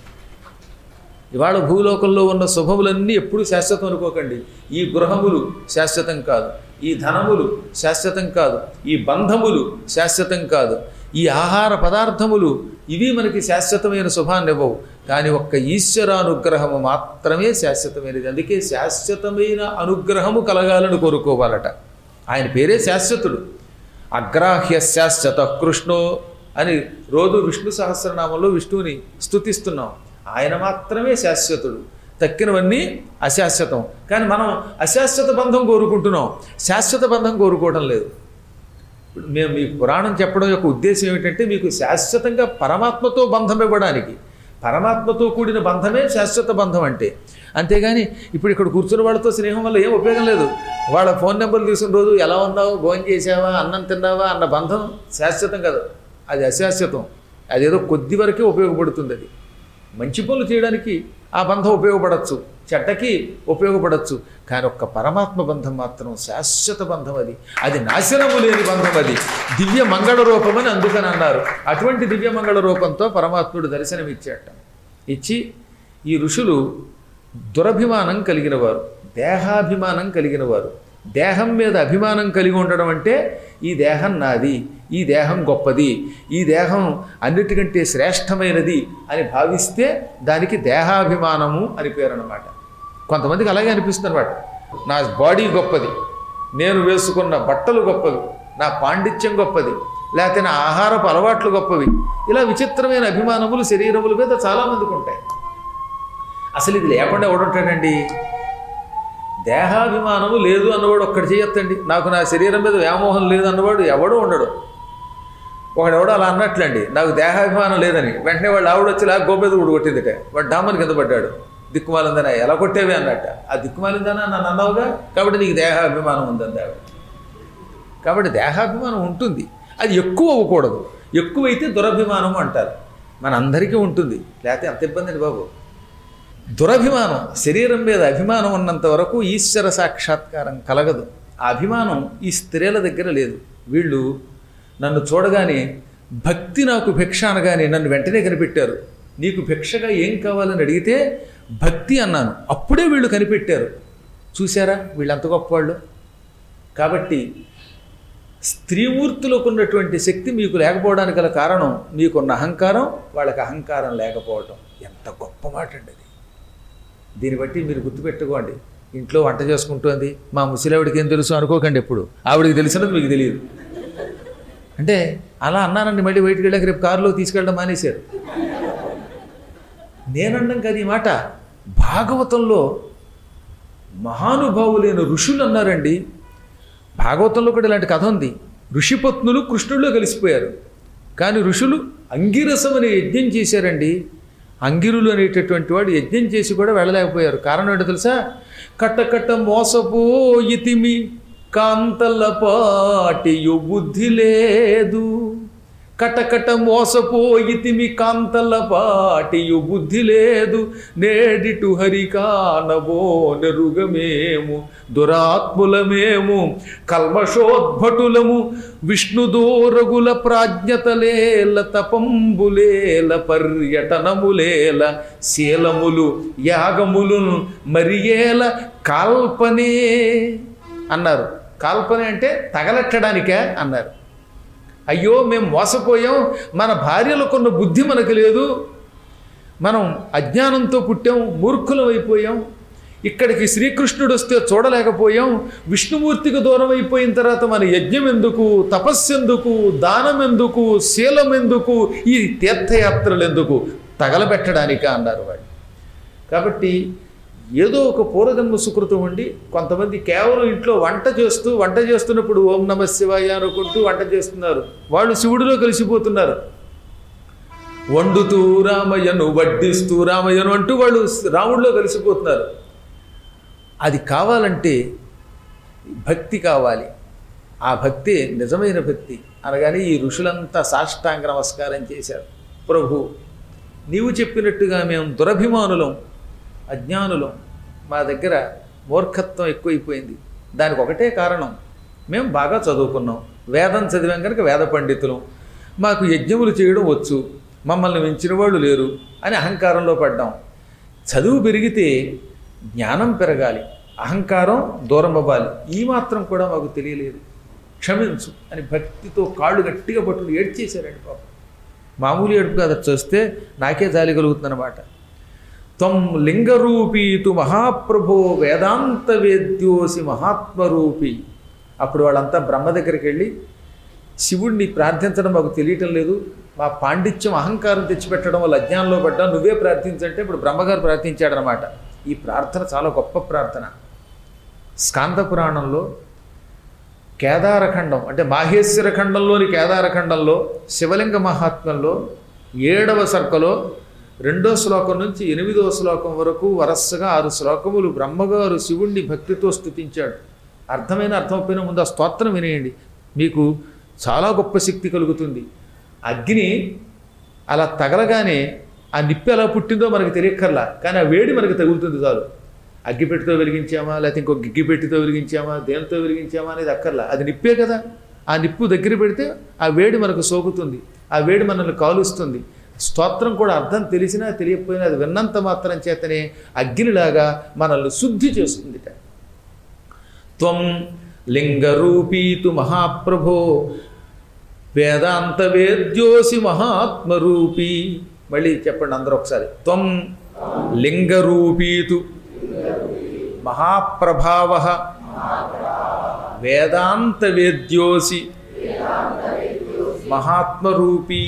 ఇవాళ భూలోకంలో ఉన్న శుభములన్నీ ఎప్పుడు శాశ్వతం అనుకోకండి ఈ గృహములు శాశ్వతం కాదు ఈ ధనములు శాశ్వతం కాదు ఈ బంధములు శాశ్వతం కాదు ఈ ఆహార పదార్థములు ఇవి మనకి శాశ్వతమైన శుభాన్ని ఇవ్వవు కానీ ఒక్క ఈశ్వరానుగ్రహము మాత్రమే శాశ్వతమైనది అందుకే శాశ్వతమైన అనుగ్రహము కలగాలని కోరుకోవాలట ఆయన పేరే శాశ్వతుడు అగ్రాహ్య శాశ్వత కృష్ణో అని రోజు విష్ణు సహస్రనామంలో విష్ణువుని స్తుతిస్తున్నాం ఆయన మాత్రమే శాశ్వతుడు తక్కినవన్నీ అశాశ్వతం కానీ మనం అశాశ్వత బంధం కోరుకుంటున్నాం శాశ్వత బంధం కోరుకోవడం లేదు ఇప్పుడు మేము మీ పురాణం చెప్పడం యొక్క ఉద్దేశం ఏమిటంటే మీకు శాశ్వతంగా పరమాత్మతో బంధం ఇవ్వడానికి పరమాత్మతో కూడిన బంధమే శాశ్వత బంధం అంటే అంతేగాని ఇప్పుడు ఇక్కడ కూర్చున్న వాళ్ళతో స్నేహం వల్ల ఏం ఉపయోగం లేదు వాళ్ళ ఫోన్ నెంబర్లు తీసుకున్న రోజు ఎలా ఉన్నావు భోజనం చేసావా అన్నం తిన్నావా అన్న బంధం శాశ్వతం కాదు అది అశాశ్వతం అదేదో కొద్ది వరకే ఉపయోగపడుతుంది అది మంచి పనులు చేయడానికి ఆ బంధం ఉపయోగపడచ్చు చెడ్డకి ఉపయోగపడచ్చు కానీ ఒక్క పరమాత్మ బంధం మాత్రం శాశ్వత బంధం అది అది నాశనము లేని బంధం అది దివ్య మంగళ రూపమని అందుకని అన్నారు అటువంటి దివ్య మంగళ రూపంతో పరమాత్ముడు దర్శనమిచ్చాట ఇచ్చి ఈ ఋషులు దురభిమానం కలిగిన వారు దేహాభిమానం కలిగిన వారు దేహం మీద అభిమానం కలిగి ఉండడం అంటే ఈ దేహం నాది ఈ దేహం గొప్పది ఈ దేహం అన్నిటికంటే శ్రేష్టమైనది అని భావిస్తే దానికి దేహాభిమానము అని పేరు అన్నమాట కొంతమందికి అలాగే అనిపిస్తుంది అనమాట నా బాడీ గొప్పది నేను వేసుకున్న బట్టలు గొప్పవి నా పాండిత్యం గొప్పది లేకపోతే నా ఆహారపు అలవాట్లు గొప్పవి ఇలా విచిత్రమైన అభిమానములు శరీరముల మీద చాలామందికి ఉంటాయి అసలు ఇది లేకుండా ఎవడుంటాడండి దేహాభిమానము లేదు అన్నవాడు ఒక్కటి చేయొద్దండి నాకు నా శరీరం మీద వ్యామోహం లేదు అన్నవాడు ఎవడో ఉండడు ఒకడెవడో అలా అన్నట్లండి నాకు దేహాభిమానం లేదని వెంటనే వాళ్ళు ఆవిడ వచ్చి ఇలా గోపేద కూడా కొట్టిందిట వాడు డామని కింద పడ్డాడు దిక్కుమాలిందనా ఎలా కొట్టేవి అన్నట్ట ఆ దిక్కుమాలిందనా నన్ను అన్నావుగా కాబట్టి నీకు దేహాభిమానం ఉందంది ఆవిడ కాబట్టి దేహాభిమానం ఉంటుంది అది ఎక్కువ అవ్వకూడదు ఎక్కువైతే దురభిమానం అంటారు మన అందరికీ ఉంటుంది లేకపోతే అంత ఇబ్బంది అండి బాబు దురభిమానం శరీరం మీద అభిమానం ఉన్నంత వరకు ఈశ్వర సాక్షాత్కారం కలగదు ఆ అభిమానం ఈ స్త్రీల దగ్గర లేదు వీళ్ళు నన్ను చూడగానే భక్తి నాకు భిక్ష అనగానే నన్ను వెంటనే కనిపెట్టారు నీకు భిక్షగా ఏం కావాలని అడిగితే భక్తి అన్నాను అప్పుడే వీళ్ళు కనిపెట్టారు చూసారా వీళ్ళు ఎంత గొప్పవాళ్ళు కాబట్టి స్త్రీమూర్తులకు ఉన్నటువంటి శక్తి మీకు లేకపోవడానికి గల కారణం మీకున్న అహంకారం వాళ్ళకి అహంకారం లేకపోవటం ఎంత గొప్ప మాట అండి అది దీన్ని బట్టి మీరు గుర్తుపెట్టుకోండి ఇంట్లో వంట చేసుకుంటోంది మా ముసలివాడికి ఏం తెలుసు అనుకోకండి ఎప్పుడు ఆవిడికి తెలిసినది మీకు తెలియదు అంటే అలా అన్నానండి మళ్ళీ బయటికి వెళ్ళాక రేపు కారులో తీసుకెళ్ళడం మానేశారు నేనన్నం కాదు ఈ మాట భాగవతంలో మహానుభావులైన ఋషులు అన్నారండి భాగవతంలో కూడా ఇలాంటి కథ ఉంది ఋషిపత్నులు కృష్ణుల్లో కలిసిపోయారు కానీ ఋషులు అంగిరసం అనే యజ్ఞం చేశారండి అంగిరులు అనేటటువంటి వాడు యజ్ఞం చేసి కూడా వెళ్ళలేకపోయారు కారణం ఏంటో తెలుసా కట్టకట్ట మోసపోయితిమి కాంతల పాటియు బుద్ధి లేదు కటకట మోసపోయితిమి కాంతల పాటియు బుద్ధి లేదు నేడిటు హరికానవో నెరుగమేము దురాత్ములమేము కల్మషోద్భటులము విష్ణుదూరగుల ప్రాజ్ఞతలేల తపంబులేల పర్యటనములేల శీలములు యాగములను మరియేల కాల్పనే అన్నారు కాల్పనే అంటే తగలెట్టడానికే అన్నారు అయ్యో మేము మోసపోయాం మన భార్యలకున్న బుద్ధి మనకు లేదు మనం అజ్ఞానంతో పుట్టాం మూర్ఖులం అయిపోయాం ఇక్కడికి శ్రీకృష్ణుడు వస్తే చూడలేకపోయాం విష్ణుమూర్తికి దూరం అయిపోయిన తర్వాత మన యజ్ఞం ఎందుకు తపస్సు ఎందుకు దానం ఎందుకు శీలం ఎందుకు ఈ తీర్థయాత్రలు ఎందుకు తగలబెట్టడానిక అన్నారు వాళ్ళు కాబట్టి ఏదో ఒక పూర్వజన్మ సుకృతం ఉండి కొంతమంది కేవలం ఇంట్లో వంట చేస్తూ వంట చేస్తున్నప్పుడు ఓం నమ శివాయ అనుకుంటూ వంట చేస్తున్నారు వాళ్ళు శివుడిలో కలిసిపోతున్నారు వండుతూ రామయ్యను వడ్డిస్తూ రామయ్యను అంటూ వాళ్ళు రాముడిలో కలిసిపోతున్నారు అది కావాలంటే భక్తి కావాలి ఆ భక్తి నిజమైన భక్తి అనగానే ఈ ఋషులంతా సాష్టాంగ నమస్కారం చేశారు ప్రభు నీవు చెప్పినట్టుగా మేము దురభిమానులం అజ్ఞానులం మా దగ్గర మూర్ఖత్వం ఎక్కువైపోయింది దానికి ఒకటే కారణం మేము బాగా చదువుకున్నాం వేదం చదివాం కనుక వేద పండితులం మాకు యజ్ఞములు చేయడం వచ్చు మమ్మల్ని మించిన వాళ్ళు లేరు అని అహంకారంలో పడ్డాం చదువు పెరిగితే జ్ఞానం పెరగాలి అహంకారం దూరం అవ్వాలి ఈ మాత్రం కూడా మాకు తెలియలేదు క్షమించు అని భక్తితో కాళ్ళు గట్టిగా పట్టుకుని ఏడ్చేశారండి పాపం మామూలు ఏడుపు కాదు అది చూస్తే నాకే జాలి కలుగుతుందన్నమాట త్వం లింగరూపీతు మహాప్రభో వేదాంత వేద్యోసి మహాత్మరూపి అప్పుడు వాళ్ళంతా బ్రహ్మ దగ్గరికి వెళ్ళి శివుణ్ణి ప్రార్థించడం మాకు తెలియటం లేదు మా పాండిత్యం అహంకారం తెచ్చిపెట్టడం వల్ల అజ్ఞానంలో పడ్డా నువ్వే ప్రార్థించంటే ఇప్పుడు బ్రహ్మగారు ప్రార్థించాడనమాట ఈ ప్రార్థన చాలా గొప్ప ప్రార్థన స్కాంద పురాణంలో కేదారఖండం అంటే మాహేశ్వర ఖండంలోని కేదారఖండంలో శివలింగ మహాత్మ్యంలో ఏడవ సర్కలో రెండో శ్లోకం నుంచి ఎనిమిదవ శ్లోకం వరకు వరసగా ఆరు శ్లోకములు బ్రహ్మగారు శివుణ్ణి భక్తితో స్థుతించాడు అర్థమైన అర్థమైపోయిన ముందు ఆ స్తోత్రం వినేయండి మీకు చాలా గొప్ప శక్తి కలుగుతుంది అగ్ని అలా తగలగానే ఆ నిప్పు ఎలా పుట్టిందో మనకు తెలియక్కర్లా కానీ ఆ వేడి మనకు తగులుతుంది చాలు అగ్గిపెట్టితో వెలిగించామా లేకపోతే ఇంకో గిగ్గిపెట్టితో వెలిగించామా దేనితో వెలిగించామా అనేది అక్కర్లా అది నిప్పే కదా ఆ నిప్పు దగ్గర పెడితే ఆ వేడి మనకు సోకుతుంది ఆ వేడి మనల్ని కాలుస్తుంది స్తోత్రం కూడా అర్థం తెలిసినా తెలియకపోయినా అది విన్నంత మాత్రం చేతనే అగ్నిలాగా మనల్ని శుద్ధి చేస్తుందిట త్వం లింగరూపీతు మహాప్రభో వేదాంత వేద్యోసి మహాత్మరూపీ మళ్ళీ చెప్పండి అందరూ ఒకసారి త్వం లింగరూపీతు మహాప్రభావ వేదాంత వేద్యోసి మహాత్మరూపీ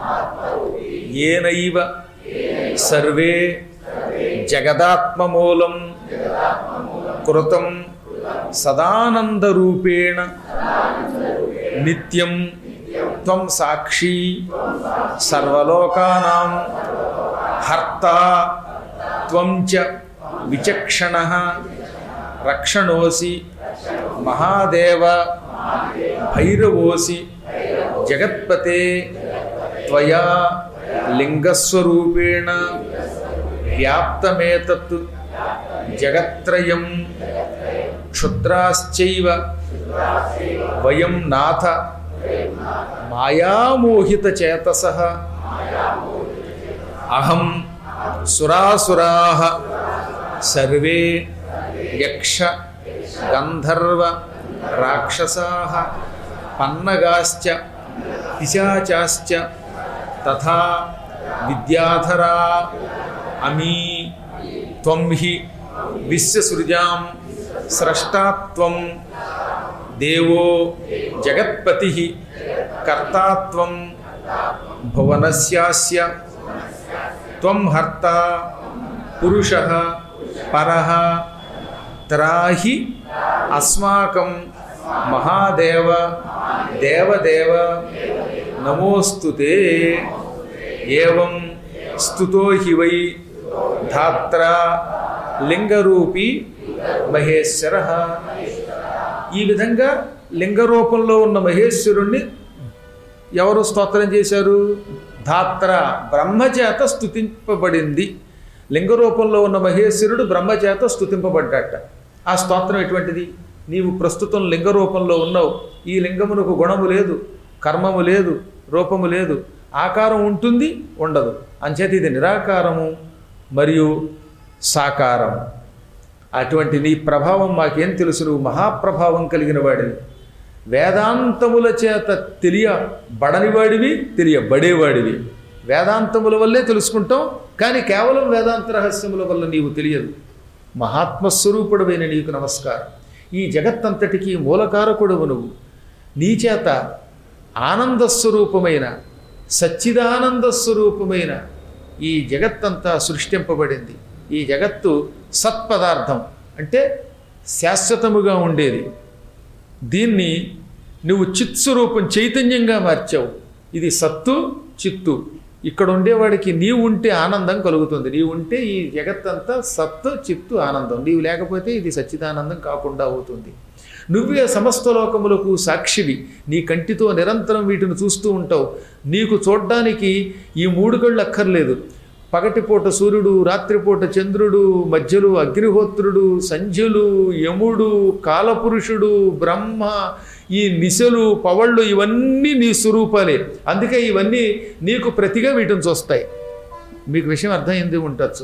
ఏనైవ సర్వే జగదాత్మమూలం కృతం సదానందరూపేణ నిత్యం త్వం సాక్షి సర్వలోకానాం హర్త త్వం చ విచక్షణ రక్షణోసి మహాదేవ భైరవోసి జగత్పతే త్వయా లింగస్వరూపేణ వ్యాప్తమేతత్ జగత్రయం క్షుద్రాశ్చైవ వయం నాథ మాయామోహిత చేతస అహం సురాసురా సర్వే యక్ష గంధర్వ రాక్షసా పన్నగాశ్చ పిశాచాశ్చ తథా విద్యాధరా అమీ త్వం హి విశ్వసృజాం స్రష్టాత్వం దేవో జగత్పతి కర్తాత్వం భువనస్యాస్య త్వం హర్త పురుష పర త్రాహి అస్మాకం మహాదేవ దేవదేవ నమోస్తుతే ఏవం స్తుతో హి వై ధాత్ర లింగరూపీ మహేశ్వర ఈ విధంగా లింగరూపంలో ఉన్న మహేశ్వరుణ్ణి ఎవరు స్తోత్రం చేశారు ధాత్ర బ్రహ్మచేత స్తుతింపబడింది లింగ రూపంలో ఉన్న మహేశ్వరుడు బ్రహ్మచేత స్తుతింపబడ్డట ఆ స్తోత్రం ఎటువంటిది నీవు ప్రస్తుతం లింగ రూపంలో ఉన్నావు ఈ లింగమునకు గుణము లేదు కర్మము లేదు రూపము లేదు ఆకారం ఉంటుంది ఉండదు అంచేత ఇది నిరాకారము మరియు సాకారం అటువంటి నీ ప్రభావం మాకేం తెలుసు నువ్వు మహాప్రభావం కలిగిన వాడివి వేదాంతముల చేత తెలియబడనివాడివి తెలియబడేవాడివి వేదాంతముల వల్లే తెలుసుకుంటాం కానీ కేవలం వేదాంత రహస్యముల వల్ల నీవు తెలియదు మహాత్మస్వరూపుడమైన నీకు నమస్కారం ఈ జగత్తంతటికీ మూలకారకుడవు నువ్వు నీ చేత ఆనందస్వరూపమైన సచ్చిదానంద స్వరూపమైన ఈ జగత్తంతా సృష్టింపబడింది ఈ జగత్తు సత్పదార్థం అంటే శాశ్వతముగా ఉండేది దీన్ని నువ్వు చిత్స్వరూపం చైతన్యంగా మార్చావు ఇది సత్తు చిత్తు ఇక్కడ ఉండేవాడికి నీవు ఉంటే ఆనందం కలుగుతుంది నీవు ఉంటే ఈ జగత్తంతా సత్తు చిత్తు ఆనందం నీవు లేకపోతే ఇది సచ్చిదానందం కాకుండా అవుతుంది నువ్వే సమస్త లోకములకు సాక్షివి నీ కంటితో నిరంతరం వీటిని చూస్తూ ఉంటావు నీకు చూడ్డానికి ఈ మూడు కళ్ళు అక్కర్లేదు పగటిపూట సూర్యుడు రాత్రిపూట చంద్రుడు మధ్యలో అగ్నిహోత్రుడు సంధ్యులు యముడు కాలపురుషుడు బ్రహ్మ ఈ నిశలు పవళ్ళు ఇవన్నీ నీ స్వరూపాలే అందుకే ఇవన్నీ నీకు ప్రతిగా వీటిని చూస్తాయి మీకు విషయం అర్థమైంది ఉండొచ్చు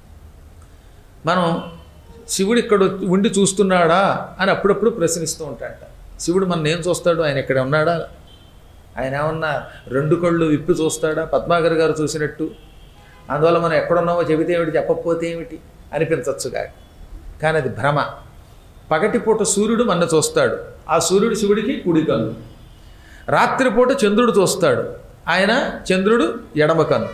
మనం శివుడు ఇక్కడ ఉండి చూస్తున్నాడా అని అప్పుడప్పుడు ప్రశ్నిస్తూ ఉంటాడట శివుడు మన ఏం చూస్తాడు ఆయన ఇక్కడ ఉన్నాడా ఆయన ఏమన్నా రెండు కళ్ళు విప్పి చూస్తాడా పద్మాగర్ గారు చూసినట్టు అందువల్ల మనం ఎక్కడున్నామో చెబితే ఏమిటి చెప్పకపోతే ఏమిటి అనిపించచ్చుగా కానీ అది భ్రమ పగటిపూట సూర్యుడు మన చూస్తాడు ఆ సూర్యుడు శివుడికి కుడి కన్ను రాత్రిపూట చంద్రుడు చూస్తాడు ఆయన చంద్రుడు ఎడమ కన్ను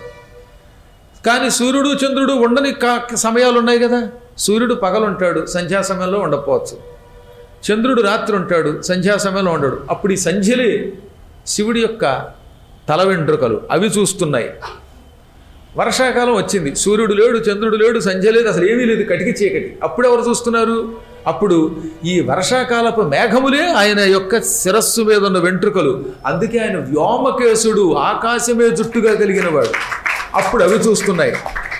కానీ సూర్యుడు చంద్రుడు ఉండని కా సమయాలు ఉన్నాయి కదా సూర్యుడు పగలుంటాడు సంధ్యా సమయంలో ఉండకపోవచ్చు చంద్రుడు రాత్రి ఉంటాడు సంధ్యా సమయంలో ఉండడు అప్పుడు ఈ సంధ్యలే శివుడి యొక్క తల వెంట్రుకలు అవి చూస్తున్నాయి వర్షాకాలం వచ్చింది సూర్యుడు లేడు చంద్రుడు లేడు సంధ్య లేదు అసలు ఏమీ లేదు కటికి చీకటి అప్పుడు ఎవరు చూస్తున్నారు అప్పుడు ఈ వర్షాకాలపు మేఘములే ఆయన యొక్క శిరస్సు మీద ఉన్న వెంట్రుకలు అందుకే ఆయన వ్యోమకేశుడు ఆకాశమే జుట్టుగా కలిగిన వాడు అప్పుడు అవి చూస్తున్నాయి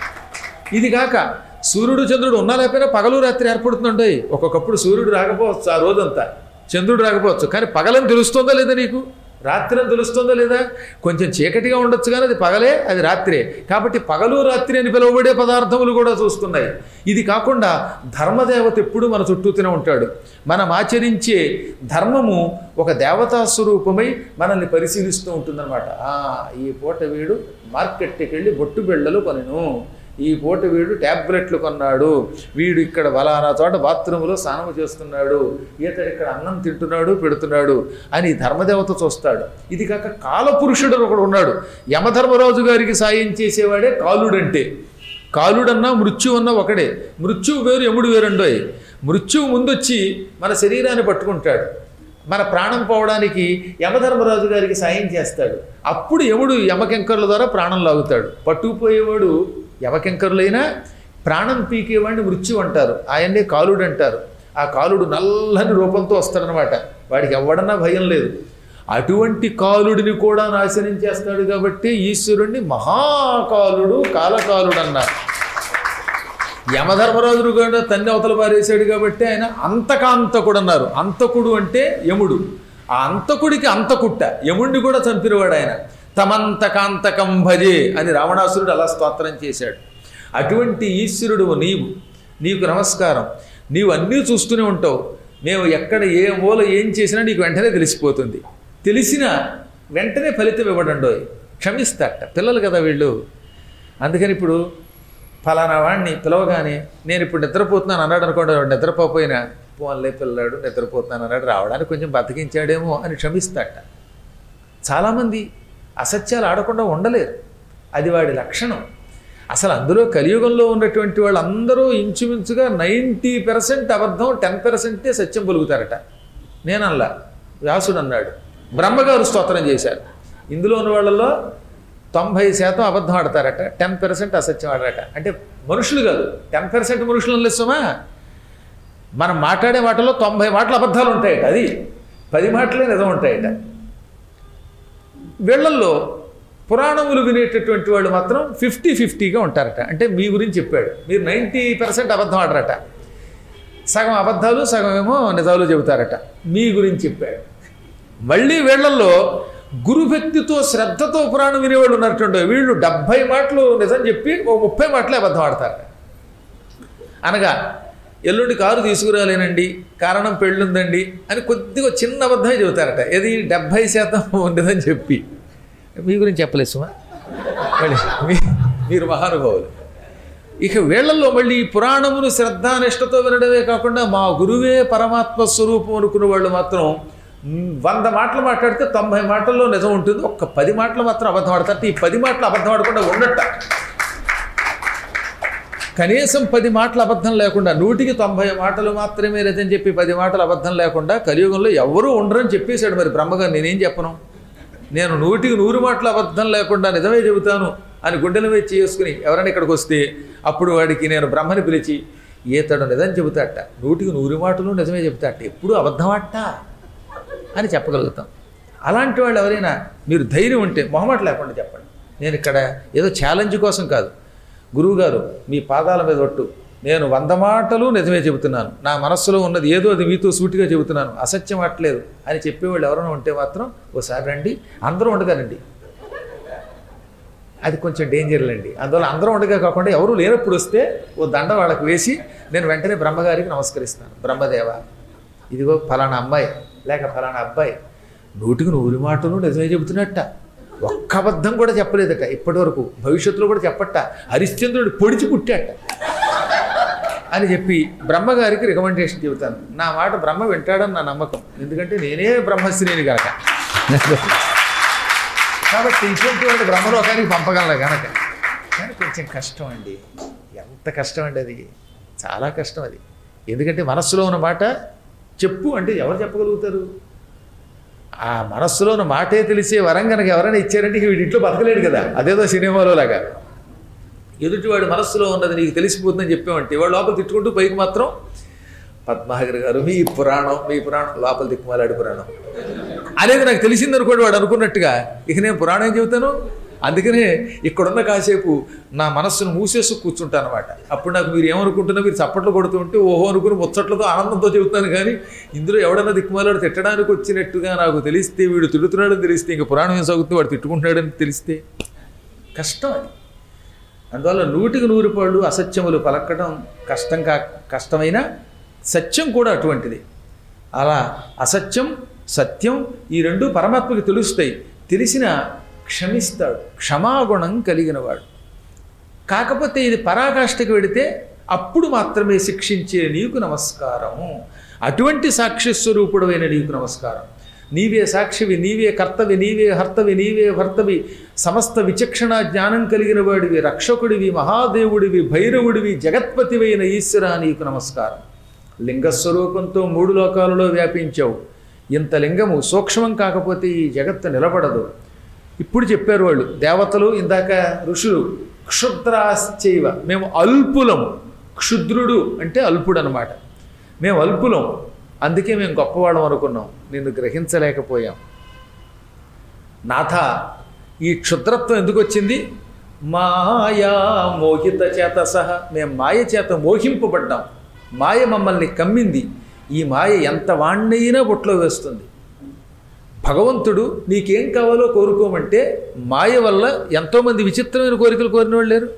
ఇది కాక సూర్యుడు చంద్రుడు ఉన్నా లేకపోయినా పగలు రాత్రి ఏర్పడుతుంటాయి ఒక్కొక్కప్పుడు సూర్యుడు రాకపోవచ్చు ఆ రోజంతా చంద్రుడు రాకపోవచ్చు కానీ పగలని తెలుస్తుందా లేదా నీకు రాత్రి అని తెలుస్తుందా లేదా కొంచెం చీకటిగా ఉండొచ్చు కానీ అది పగలే అది రాత్రే కాబట్టి పగలు రాత్రి అని పిలువబడే పదార్థములు కూడా చూస్తున్నాయి ఇది కాకుండా ధర్మదేవత ఎప్పుడు మన చుట్టూతూనే ఉంటాడు మనం ఆచరించే ధర్మము ఒక దేవతా స్వరూపమై మనల్ని పరిశీలిస్తూ ఉంటుందన్నమాట ఆ, ఈ పూట వీడు మార్కెట్కి వెళ్ళి బొట్టు బిళ్ళలు కొనెను ఈ పూట వీడు ట్యాబ్లెట్లు కొన్నాడు వీడు ఇక్కడ ఫలానా చోట బాత్రూంలో స్నానం చేస్తున్నాడు ఈతడు ఇక్కడ అన్నం తింటున్నాడు పెడుతున్నాడు అని ధర్మదేవత చూస్తాడు ఇది కాక కాలపురుషుడు ఒకడు ఉన్నాడు యమధర్మరాజు గారికి సాయం చేసేవాడే కాలుడంటే కాలుడన్నా మృత్యు అన్నా ఒకడే మృత్యువు వేరు యముడు వేరండోయ్ మృత్యువు ముందొచ్చి మన శరీరాన్ని పట్టుకుంటాడు మన ప్రాణం పోవడానికి యమధర్మరాజు గారికి సాయం చేస్తాడు అప్పుడు యముడు యమకెంకర్ల ద్వారా ప్రాణం లాగుతాడు పట్టుకుపోయేవాడు యమకెంకరులైనా ప్రాణం పీకేవాడిని మృత్యు అంటారు ఆయన్నే కాలుడు అంటారు ఆ కాలుడు నల్లని రూపంతో వస్తాడనమాట వాడికి ఎవడన్నా భయం లేదు అటువంటి కాలుడిని కూడా నాశనం చేస్తాడు కాబట్టి ఈశ్వరుణ్ణి మహాకాలుడు కాలకాలుడు అన్నారు యమధర్మరాజును కూడా తన్ని అవతల పారేశాడు కాబట్టి ఆయన అంతకాంతకుడు అన్నారు అంతకుడు అంటే యముడు ఆ అంతకుడికి అంతకుట్ట యముడిని కూడా చంపినవాడు ఆయన తమంతకాంతకం భజే అని రావణాసురుడు అలా స్తోత్రం చేశాడు అటువంటి ఈశ్వరుడు నీవు నీకు నమస్కారం నీవు అన్నీ చూస్తూనే ఉంటావు మేము ఎక్కడ ఏ మూల ఏం చేసినా నీకు వెంటనే తెలిసిపోతుంది తెలిసిన వెంటనే ఫలితం ఇవ్వడండోయ్ క్షమిస్తాట పిల్లలు కదా వీళ్ళు అందుకని ఇప్పుడు ఫలానా వాడిని పిలవగానే నేను ఇప్పుడు నిద్రపోతున్నాను అన్నాడు అనుకోండి వాడు నిద్రపోకపోయినా పోన్లే పిల్లాడు నిద్రపోతున్నాను అన్నాడు రావడానికి కొంచెం బతికించాడేమో అని క్షమిస్తాట చాలామంది అసత్యాలు ఆడకుండా ఉండలేరు అది వాడి లక్షణం అసలు అందులో కలియుగంలో ఉన్నటువంటి వాళ్ళందరూ ఇంచుమించుగా నైంటీ పర్సెంట్ అబద్ధం టెన్ పర్సెంటే సత్యం పలుకుతారట నేనల్లా వ్యాసుడు అన్నాడు బ్రహ్మగారు స్తోత్రం చేశారు ఇందులో ఉన్న వాళ్ళలో తొంభై శాతం అబద్ధం ఆడతారట టెన్ పర్సెంట్ అసత్యం ఆడరట అంటే మనుషులు కాదు టెన్ పర్సెంట్ మనుషులు లేస్తామా మనం మాట్లాడే మాటల్లో తొంభై మాటలు అబద్ధాలు ఉంటాయట అది పది మాటలే నిజం ఉంటాయట వీళ్ళల్లో పురాణములు వినేటటువంటి వాళ్ళు మాత్రం ఫిఫ్టీ ఫిఫ్టీగా ఉంటారట అంటే మీ గురించి చెప్పాడు మీరు నైంటీ పర్సెంట్ అబద్ధం ఆడరట సగం అబద్ధాలు సగం ఏమో నిజాలు చెబుతారట మీ గురించి చెప్పాడు మళ్ళీ వీళ్ళల్లో గురుభక్తితో శ్రద్ధతో పురాణం వినేవాళ్ళు ఉన్నట్టుండే వీళ్ళు డెబ్భై మాటలు నిజం చెప్పి ఓ ముప్పై మాటలే అబద్ధం ఆడతారట అనగా ఎల్లుండి కారు తీసుకురాలేనండి కారణం పెళ్ళుందండి అని కొద్దిగా చిన్న అబద్ధమే చెబుతారట ఏది డెబ్భై శాతం ఉండదని చెప్పి మీ గురించి చెప్పలేదు సుమా మళ్ళీ మీ- మీరు మహానుభావులు ఇక వీళ్ళల్లో మళ్ళీ ఈ పురాణమును శ్రద్ధానిష్టతో వినడమే కాకుండా మా గురువే పరమాత్మ స్వరూపం అనుకున్న వాళ్ళు మాత్రం మ్, వంద మాటలు మాట్లాడితే తొంభై మాటల్లో నిజం ఉంటుంది ఒక్క పది మాటలు మాత్రం అబద్ధం ఆడతారు ఈ పది మాటలు అబద్ధం ఆడకుండా ఉండట కనీసం పది మాటలు అబద్ధం లేకుండా నూటికి తొంభై మాటలు మాత్రమే లేదని చెప్పి పది మాటలు అబద్ధం లేకుండా కలియుగంలో ఎవరూ ఉండరని చెప్పేశాడు మరి బ్రహ్మగారు నేనేం చెప్పను నేను నూటికి నూరు మాటలు అబద్ధం లేకుండా నిజమే చెబుతాను అని గుండెల మీద చేసుకుని ఎవరైనా ఇక్కడికి వస్తే అప్పుడు వాడికి నేను బ్రహ్మని పిలిచి ఈతడు నిజం చెబుతాట నూటికి నూరు మాటలు నిజమే చెబుతాట ఎప్పుడు అబద్ధమాట అని చెప్పగలుగుతాం అలాంటి వాళ్ళు ఎవరైనా మీరు ధైర్యం ఉంటే మొహమాట లేకుండా చెప్పండి నేను ఇక్కడ ఏదో ఛాలెంజ్ కోసం కాదు గురువుగారు మీ పాదాల మీద ఒట్టు నేను వంద మాటలు నిజమే చెబుతున్నాను నా మనస్సులో ఉన్నది ఏదో అది మీతో సూటిగా చెబుతున్నాను అసత్యం అట్లేదు అని చెప్పేవాళ్ళు ఎవరైనా ఉంటే మాత్రం ఓసారి రండి అందరూ ఉండగానండి అది కొంచెం డేంజర్లండి అందువల్ల అందరూ ఉండగా కాకుండా ఎవరు లేనప్పుడు వస్తే ఓ దండ వాళ్ళకి వేసి నేను వెంటనే బ్రహ్మగారికి నమస్కరిస్తాను బ్రహ్మదేవ ఇదిగో ఫలానా అమ్మాయి లేక ఫలానా అబ్బాయి నూటికి నూరు మాటలు నిజమే చెబుతున్నట్ట ఒక్క అబద్ధం కూడా చెప్పలేదట ఇప్పటి వరకు భవిష్యత్తులో కూడా చెప్పట్ట హరిశ్చంద్రుడు పొడిచి పుట్టాట అని చెప్పి బ్రహ్మగారికి రికమెండేషన్ చెబుతాను నా మాట బ్రహ్మ వింటాడని నా నమ్మకం ఎందుకంటే నేనే బ్రహ్మశ్రీని కనుక కాబట్టి ఇటువంటి వాడు బ్రహ్మలోకానికి పంపగలను కనుక కానీ కొంచెం కష్టం అండి ఎంత కష్టం అండి అది చాలా కష్టం అది ఎందుకంటే మనస్సులో ఉన్న మాట చెప్పు అంటే ఎవరు చెప్పగలుగుతారు ఆ మనస్సులో ఉన్న మాటే తెలిసే వరం కనుక ఎవరైనా ఇచ్చారంటే ఇక వీడి ఇంట్లో బతకలేడు కదా అదేదో సినిమాలో లాగా ఎదుటివాడి మనస్సులో ఉన్నది నీకు తెలిసిపోతుందని చెప్పామంటే వాడు లోపల తిట్టుకుంటూ పైకి మాత్రం పద్మాగర్ గారు మీ పురాణం మీ పురాణం లోపల దిక్కుమాలాడి పురాణం అనేది నాకు తెలిసింది అనుకోండి వాడు అనుకున్నట్టుగా ఇక నేను పురాణం ఏం చెబుతాను అందుకనే ఇక్కడున్న కాసేపు నా మనస్సును మూసేసి కూర్చుంటాను అనమాట అప్పుడు నాకు మీరు ఏమనుకుంటున్నా మీరు చప్పట్లు కొడుతూ ఉంటే ఓహో అనుకుని ముచ్చట్లతో ఆనందంతో చెబుతాను కానీ ఇందులో ఎవడన్నా దిక్కుమాలాడు తిట్టడానికి వచ్చినట్టుగా నాకు తెలిస్తే వీడు తిడుతున్నాడని తెలిస్తే ఇంక పురాణం ఏం సాగుతుంది వాడు తిట్టుకుంటున్నాడని తెలిస్తే కష్టం అది అందువల్ల నూటికి నూరు పాళ్ళు అసత్యములు పలకడం కష్టం కా కష్టమైన సత్యం కూడా అటువంటిది అలా అసత్యం సత్యం ఈ రెండు పరమాత్మకి తెలుస్తాయి తెలిసిన క్షమిస్తాడు క్షమాగుణం కలిగినవాడు కాకపోతే ఇది పరాకాష్ఠకి వెడితే అప్పుడు మాత్రమే శిక్షించే నీకు నమస్కారము అటువంటి సాక్షి స్వరూపుడమైన నీకు నమస్కారం నీవే సాక్షివి నీవే కర్తవి నీవే హర్తవి నీవే భర్తవి సమస్త విచక్షణ జ్ఞానం కలిగిన వాడివి రక్షకుడివి మహాదేవుడివి భైరవుడివి జగత్పతివైన ఈశ్వర నీకు నమస్కారం లింగస్వరూపంతో మూడు లోకాలలో వ్యాపించావు ఇంత లింగము సూక్ష్మం కాకపోతే ఈ జగత్తు నిలబడదు ఇప్పుడు చెప్పారు వాళ్ళు దేవతలు ఇందాక ఋషులు క్షుద్రాశ్చైవ మేము అల్పులము క్షుద్రుడు అంటే అల్పుడు అనమాట మేము అల్పులం అందుకే మేము గొప్పవాళ్ళం అనుకున్నాం నిన్ను గ్రహించలేకపోయాం నాథ ఈ క్షుద్రత్వం ఎందుకు వచ్చింది మాయా మోహిత చేత సహా మేము మాయ చేత మోహింపబడ్డాం మాయ మమ్మల్ని కమ్మింది ఈ మాయ ఎంత వాణ్ణైనా బొట్లో వేస్తుంది భగవంతుడు నీకేం కావాలో కోరుకోమంటే మాయ వల్ల ఎంతోమంది విచిత్రమైన కోరికలు కోరిన వాళ్ళు లేరు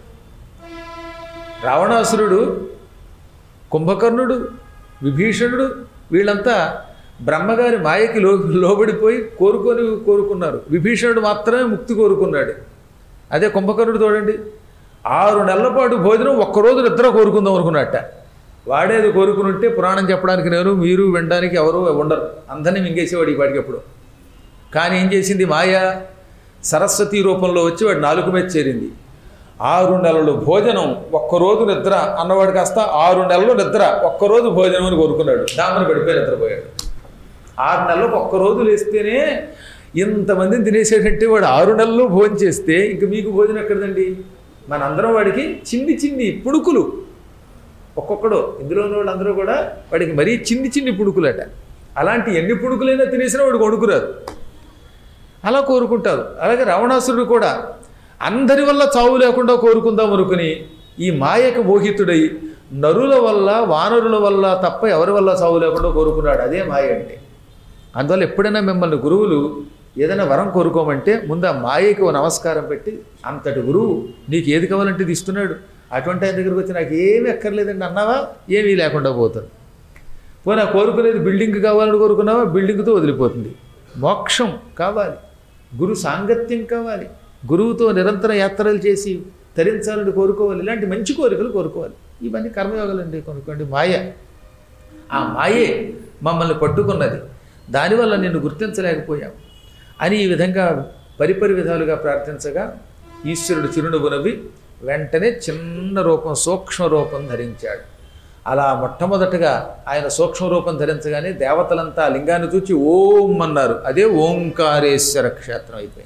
రావణాసురుడు కుంభకర్ణుడు విభీషణుడు వీళ్ళంతా బ్రహ్మగారి మాయకి లో లోబడిపోయి కోరుకొని కోరుకున్నారు విభీషణుడు మాత్రమే ముక్తి కోరుకున్నాడు అదే కుంభకర్ణుడు చూడండి ఆరు నెలల పాటు భోజనం ఒక్కరోజు నిద్ర కోరుకుందాం అనుకున్నట్ట వాడేది కోరుకుని ఉంటే పురాణం చెప్పడానికి నేను మీరు వినడానికి ఎవరు ఉండరు అందరినీ మింగేసేవాడు ఈ వాడికి ఎప్పుడు కానీ ఏం చేసింది మాయ సరస్వతి రూపంలో వచ్చి వాడు నాలుగు మీద చేరింది ఆరు నెలలు భోజనం ఒక్కరోజు నిద్ర అన్నవాడు కాస్త ఆరు నెలలు నిద్ర ఒక్కరోజు భోజనం అని కోరుకున్నాడు దామని పడిపోయి నిద్రపోయాడు ఆరు నెలలకు ఒక్కరోజు లేస్తేనే ఇంతమందిని తినేసేటంటే వాడు ఆరు నెలలు భోజనం చేస్తే ఇంక మీకు భోజనం ఎక్కడదండి మనందరం వాడికి చిన్ని చిన్ని పుడుకులు ఒక్కొక్కడు ఇందులో ఉన్న వాళ్ళందరూ కూడా వాడికి మరీ చిన్ని చిన్ని పుడుకులట అలాంటి ఎన్ని పుడుకులైనా తినేసినా వాడు కొడుకురాదు అలా కోరుకుంటారు అలాగే రావణాసురుడు కూడా అందరి వల్ల చావు లేకుండా కోరుకుందాం అనుకుని ఈ మాయకు మోహితుడై నరుల వల్ల వానరుల వల్ల తప్ప ఎవరి వల్ల చావు లేకుండా కోరుకున్నాడు అదే మాయ అంటే అందువల్ల ఎప్పుడైనా మిమ్మల్ని గురువులు ఏదైనా వరం కోరుకోమంటే ముందు ఆ మాయకి ఓ నమస్కారం పెట్టి అంతటి గురువు నీకు ఏది కావాలంటే ఇది ఇస్తున్నాడు అటువంటి ఆయన దగ్గరికి వచ్చి నాకు ఏమీ ఎక్కర్లేదండి అన్నావా ఏమీ లేకుండా పోతుంది పోనీ ఆ కోరుకునేది బిల్డింగ్ కావాలని కోరుకున్నావా బిల్డింగ్తో వదిలిపోతుంది మోక్షం కావాలి గురు సాంగత్యం కావాలి గురువుతో నిరంతర యాత్రలు చేసి తరించాలని కోరుకోవాలి ఇలాంటి మంచి కోరికలు కోరుకోవాలి ఇవన్నీ కర్మయోగాలండి కొనుక్కోండి మాయ ఆ మాయే మమ్మల్ని పట్టుకున్నది దానివల్ల నిన్ను గుర్తించలేకపోయాం అని ఈ విధంగా పరిపరి విధాలుగా ప్రార్థించగా ఈశ్వరుడు చిరునవ్వు నవ్వి వెంటనే చిన్న రూపం సూక్ష్మ రూపం ధరించాడు అలా మొట్టమొదటగా ఆయన సూక్ష్మ రూపం ధరించగానే దేవతలంతా ఆ లింగాన్ని చూచి ఓం అన్నారు అదే ఓంకారేశ్వర క్షేత్రం అయిపోయింది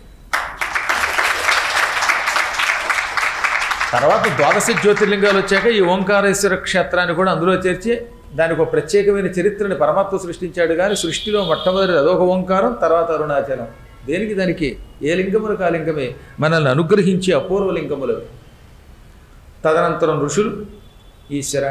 తర్వాత ద్వాదశ జ్యోతిర్లింగాలు వచ్చాక ఈ ఓంకారేశ్వర క్షేత్రాన్ని కూడా అందులో చేర్చి దానికి ఒక ప్రత్యేకమైన చరిత్రని పరమాత్మ సృష్టించాడు కానీ సృష్టిలో మొట్టమొదటి అదొక ఓంకారం తర్వాత అరుణాచలం దేనికి దానికి ఏ లింగములకు ఆ లింగమే మనల్ని అనుగ్రహించి అపూర్వ లింగములు తదనంతరం ఋషులు ఈశ్వర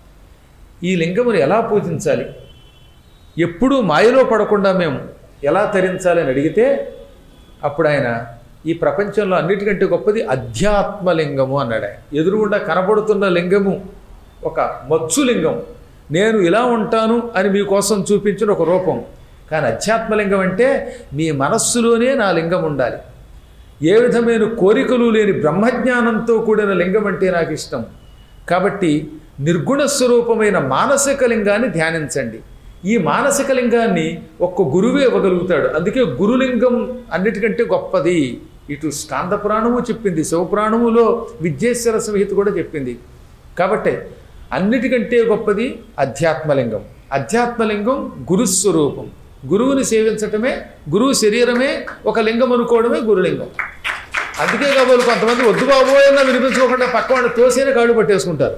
ఈ లింగమును ఎలా పూజించాలి ఎప్పుడూ మాయలో పడకుండా మేము ఎలా తరించాలి అని అడిగితే అప్పుడు ఆయన ఈ ప్రపంచంలో అన్నిటికంటే గొప్పది అధ్యాత్మలింగము అన్నాడు ఆయన ఎదురుగుండా కనబడుతున్న లింగము ఒక మత్సు లింగం నేను ఇలా ఉంటాను అని మీకోసం చూపించిన ఒక రూపం కానీ అధ్యాత్మలింగం అంటే మీ మనస్సులోనే నా లింగం ఉండాలి ఏ విధమైన కోరికలు లేని బ్రహ్మజ్ఞానంతో కూడిన లింగం అంటే నాకు ఇష్టం కాబట్టి నిర్గుణ స్వరూపమైన మానసిక లింగాన్ని ధ్యానించండి ఈ మానసిక లింగాన్ని ఒక్క గురువే ఇవ్వగలుగుతాడు అందుకే గురులింగం అన్నిటికంటే గొప్పది ఇటు స్కాంద పురాణము చెప్పింది శివపురాణములో విద్యేశ్వర సంహిత కూడా చెప్పింది కాబట్టి అన్నిటికంటే గొప్పది అధ్యాత్మలింగం అధ్యాత్మలింగం గురుస్వరూపం గురువుని సేవించటమే గురువు శరీరమే ఒక లింగం అనుకోవడమే గురులింగం అందుకే కాబోలు కొంతమంది వద్దు బాబోయన్నా వినిపించుకోకుండా పక్క వాళ్ళు తోసిన కాళ్ళు పట్టేసుకుంటారు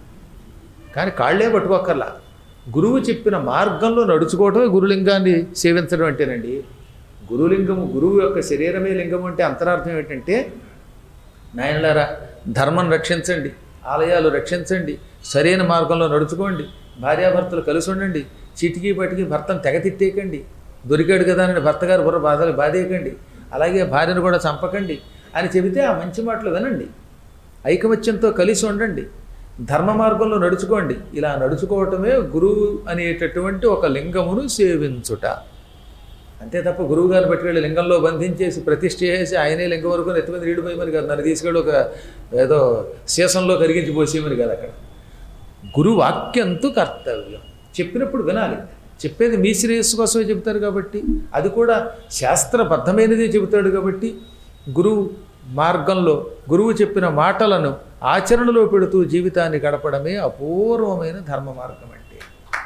కానీ కాళ్ళే పట్టుకోక్కర్లా గురువు చెప్పిన మార్గంలో నడుచుకోవటమే గురులింగాన్ని సేవించడం అంటేనండి గురులింగము గురువు యొక్క శరీరమే లింగం అంటే అంతరార్థం ఏంటంటే నాయనలారా ధర్మం రక్షించండి ఆలయాలు రక్షించండి సరైన మార్గంలో నడుచుకోండి భార్యాభర్తలు కలిసి ఉండండి చిటికీ పటికి భర్తను తెగ తిట్టేయకండి దొరికాడు కదా అని భర్త గారు బుర్ర బాధలు బాధేయకండి అలాగే భార్యను కూడా చంపకండి అని చెబితే ఆ మంచి మాటలు వినండి ఐకమత్యంతో కలిసి ఉండండి ధర్మ మార్గంలో నడుచుకోండి ఇలా నడుచుకోవటమే గురువు అనేటటువంటి ఒక లింగమును సేవించుట అంతే తప్ప గురువు గారిని పట్టుకెళ్ళి లింగంలో బంధించేసి ప్రతిష్ఠ చేసి ఆయనే లింగం వరకు ఎత్తుమంది నీడిపోయమని కాదు నన్ను తీసుకెళ్ళి ఒక ఏదో శేషంలో కరిగించి పోసేయమని కాదు అక్కడ గురు వాక్యంతో కర్తవ్యం చెప్పినప్పుడు వినాలి చెప్పేది మీ శ్రేయస్సు కోసమే చెబుతారు కాబట్టి అది కూడా శాస్త్రబద్ధమైనదే చెబుతాడు కాబట్టి గురువు మార్గంలో గురువు చెప్పిన మాటలను ఆచరణలో పెడుతూ జీవితాన్ని గడపడమే అపూర్వమైన ధర్మ మార్గం అంటే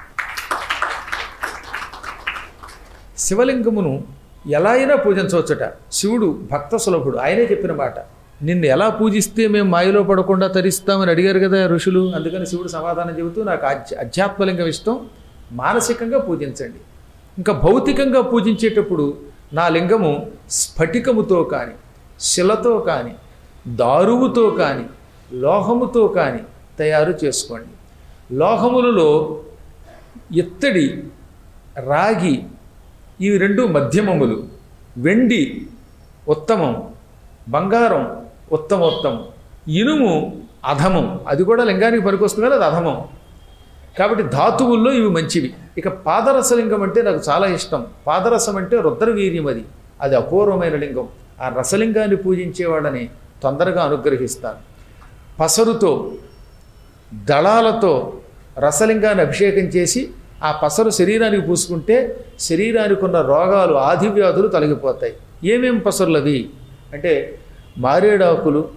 శివలింగమును ఎలా అయినా పూజించవచ్చుట శివుడు భక్త సులభుడు ఆయనే చెప్పిన మాట నిన్ను ఎలా పూజిస్తే మేము మాయలో పడకుండా తరిస్తామని అడిగారు కదా ఋషులు అందుకని శివుడు సమాధానం చెబుతూ నాకు అధ్య అధ్యాత్మలింగం ఇష్టం మానసికంగా పూజించండి ఇంకా భౌతికంగా పూజించేటప్పుడు నా లింగము స్ఫటికముతో కానీ శిలతో కానీ దారువుతో కానీ లోహముతో కానీ తయారు చేసుకోండి లోహములలో ఇత్తడి రాగి ఇవి రెండు మధ్యమములు వెండి ఉత్తమం బంగారం ఉత్తమోత్తమం ఇనుము అధమం అది కూడా లింగానికి పనికొస్తుంది కానీ అది అధమం కాబట్టి ధాతువుల్లో ఇవి మంచివి ఇక పాదరసలింగం అంటే నాకు చాలా ఇష్టం పాదరసం అంటే రుద్రవీర్యం అది అది అపూర్వమైన లింగం ఆ రసలింగాన్ని పూజించే వాళ్ళని తొందరగా అనుగ్రహిస్తాను పసరుతో దళాలతో రసలింగాన్ని అభిషేకం చేసి ఆ పసరు శరీరానికి పూసుకుంటే శరీరానికి ఉన్న రోగాలు ఆదివ్యాధులు తొలగిపోతాయి ఏమేం పసరులవి అంటే మారేడాకులు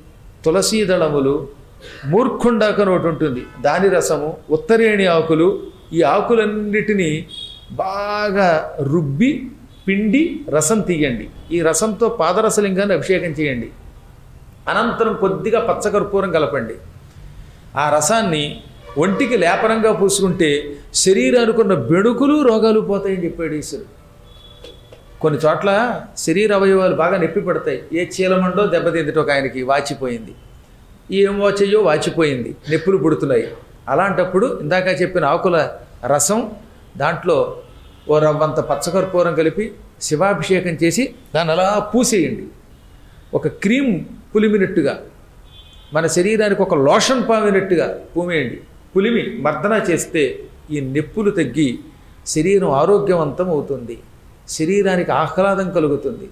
తులసీ దళములు మూర్ఖుండాకని ఒకటి ఉంటుంది దాని రసము ఉత్తరేణి ఆకులు ఈ ఆకులన్నిటినీ బాగా రుబ్బి పిండి రసం తీయండి ఈ రసంతో పాదరసలింగాన్ని అభిషేకం చేయండి అనంతరం కొద్దిగా పచ్చకర్పూరం కలపండి ఆ రసాన్ని ఒంటికి లేపనంగా పూసుకుంటే శరీరానికి ఉన్న బెణుకులు రోగాలు పోతాయని చెప్పాడు ఈశ్వరుడు కొన్ని చోట్ల శరీర అవయవాలు బాగా నొప్పి పడతాయి ఏ చీలమండో దెబ్బతిందటో ఒక ఆయనకి వాచిపోయింది ఏమో చెయ్యో వాచిపోయింది నొప్పులు పుడుతున్నాయి అలాంటప్పుడు ఇందాక చెప్పిన ఆకుల రసం దాంట్లో ఓ రవ్వంత పచ్చకర్పూరం కలిపి శివాభిషేకం చేసి దాన్ని అలా పూసేయండి ఒక క్రీమ్ పులిమినట్టుగా మన శరీరానికి ఒక లోషన్ పామినట్టుగా పూమేయండి పులిమి మర్దన చేస్తే ఈ నొప్పులు తగ్గి శరీరం ఆరోగ్యవంతం అవుతుంది శరీరానికి ఆహ్లాదం కలుగుతుంది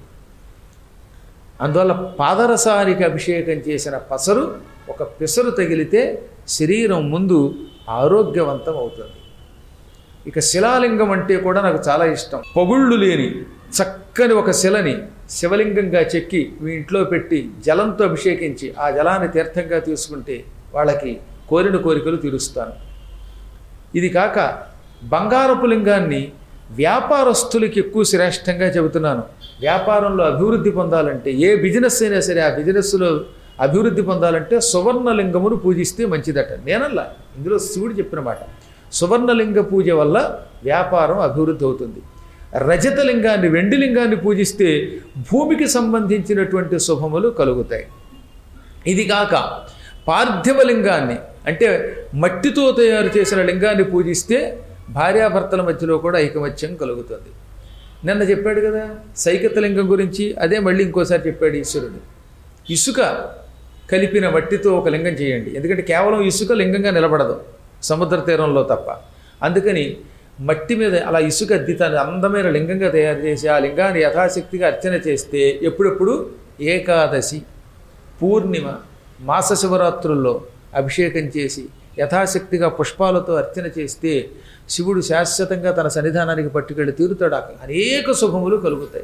అందువల్ల పాదరసానికి అభిషేకం చేసిన పసరు ఒక పిసరు తగిలితే శరీరం ముందు ఆరోగ్యవంతం అవుతుంది ఇక శిలాలింగం అంటే కూడా నాకు చాలా ఇష్టం పొగుళ్ళు లేని చక్కని ఒక శిలని శివలింగంగా చెక్కి మీ ఇంట్లో పెట్టి జలంతో అభిషేకించి ఆ జలాన్ని తీర్థంగా తీసుకుంటే వాళ్ళకి కోరిన కోరికలు తీరుస్తాను ఇది కాక బంగారపు లింగాన్ని వ్యాపారస్తులకి ఎక్కువ శ్రేష్టంగా చెబుతున్నాను వ్యాపారంలో అభివృద్ధి పొందాలంటే ఏ బిజినెస్ అయినా సరే ఆ బిజినెస్లో అభివృద్ధి పొందాలంటే సువర్ణలింగమును పూజిస్తే మంచిదట నేనల్లా ఇందులో శివుడు చెప్పిన మాట సువర్ణలింగ పూజ వల్ల వ్యాపారం అభివృద్ధి అవుతుంది రజతలింగాన్ని వెండి లింగాన్ని పూజిస్తే భూమికి సంబంధించినటువంటి శుభములు కలుగుతాయి ఇది కాక పార్థివ లింగాన్ని అంటే మట్టితో తయారు చేసిన లింగాన్ని పూజిస్తే భార్యాభర్తల మధ్యలో కూడా ఐకమత్యం కలుగుతుంది నిన్న చెప్పాడు కదా సైకత లింగం గురించి అదే మళ్ళీ ఇంకోసారి చెప్పాడు ఈశ్వరుడు ఇసుక కలిపిన మట్టితో ఒక లింగం చేయండి ఎందుకంటే కేవలం ఇసుక లింగంగా నిలబడదు సముద్ర తీరంలో తప్ప అందుకని మట్టి మీద అలా ఇసుక అద్ది తన అందమైన లింగంగా తయారు చేసి ఆ లింగాన్ని యథాశక్తిగా అర్చన చేస్తే ఎప్పుడెప్పుడు ఏకాదశి పూర్ణిమ మాస శివరాత్రుల్లో అభిషేకం చేసి యథాశక్తిగా పుష్పాలతో అర్చన చేస్తే శివుడు శాశ్వతంగా తన సన్నిధానానికి పట్టుకెళ్ళి తీరుతాడు అక్కడ అనేక శుభములు కలుగుతాయి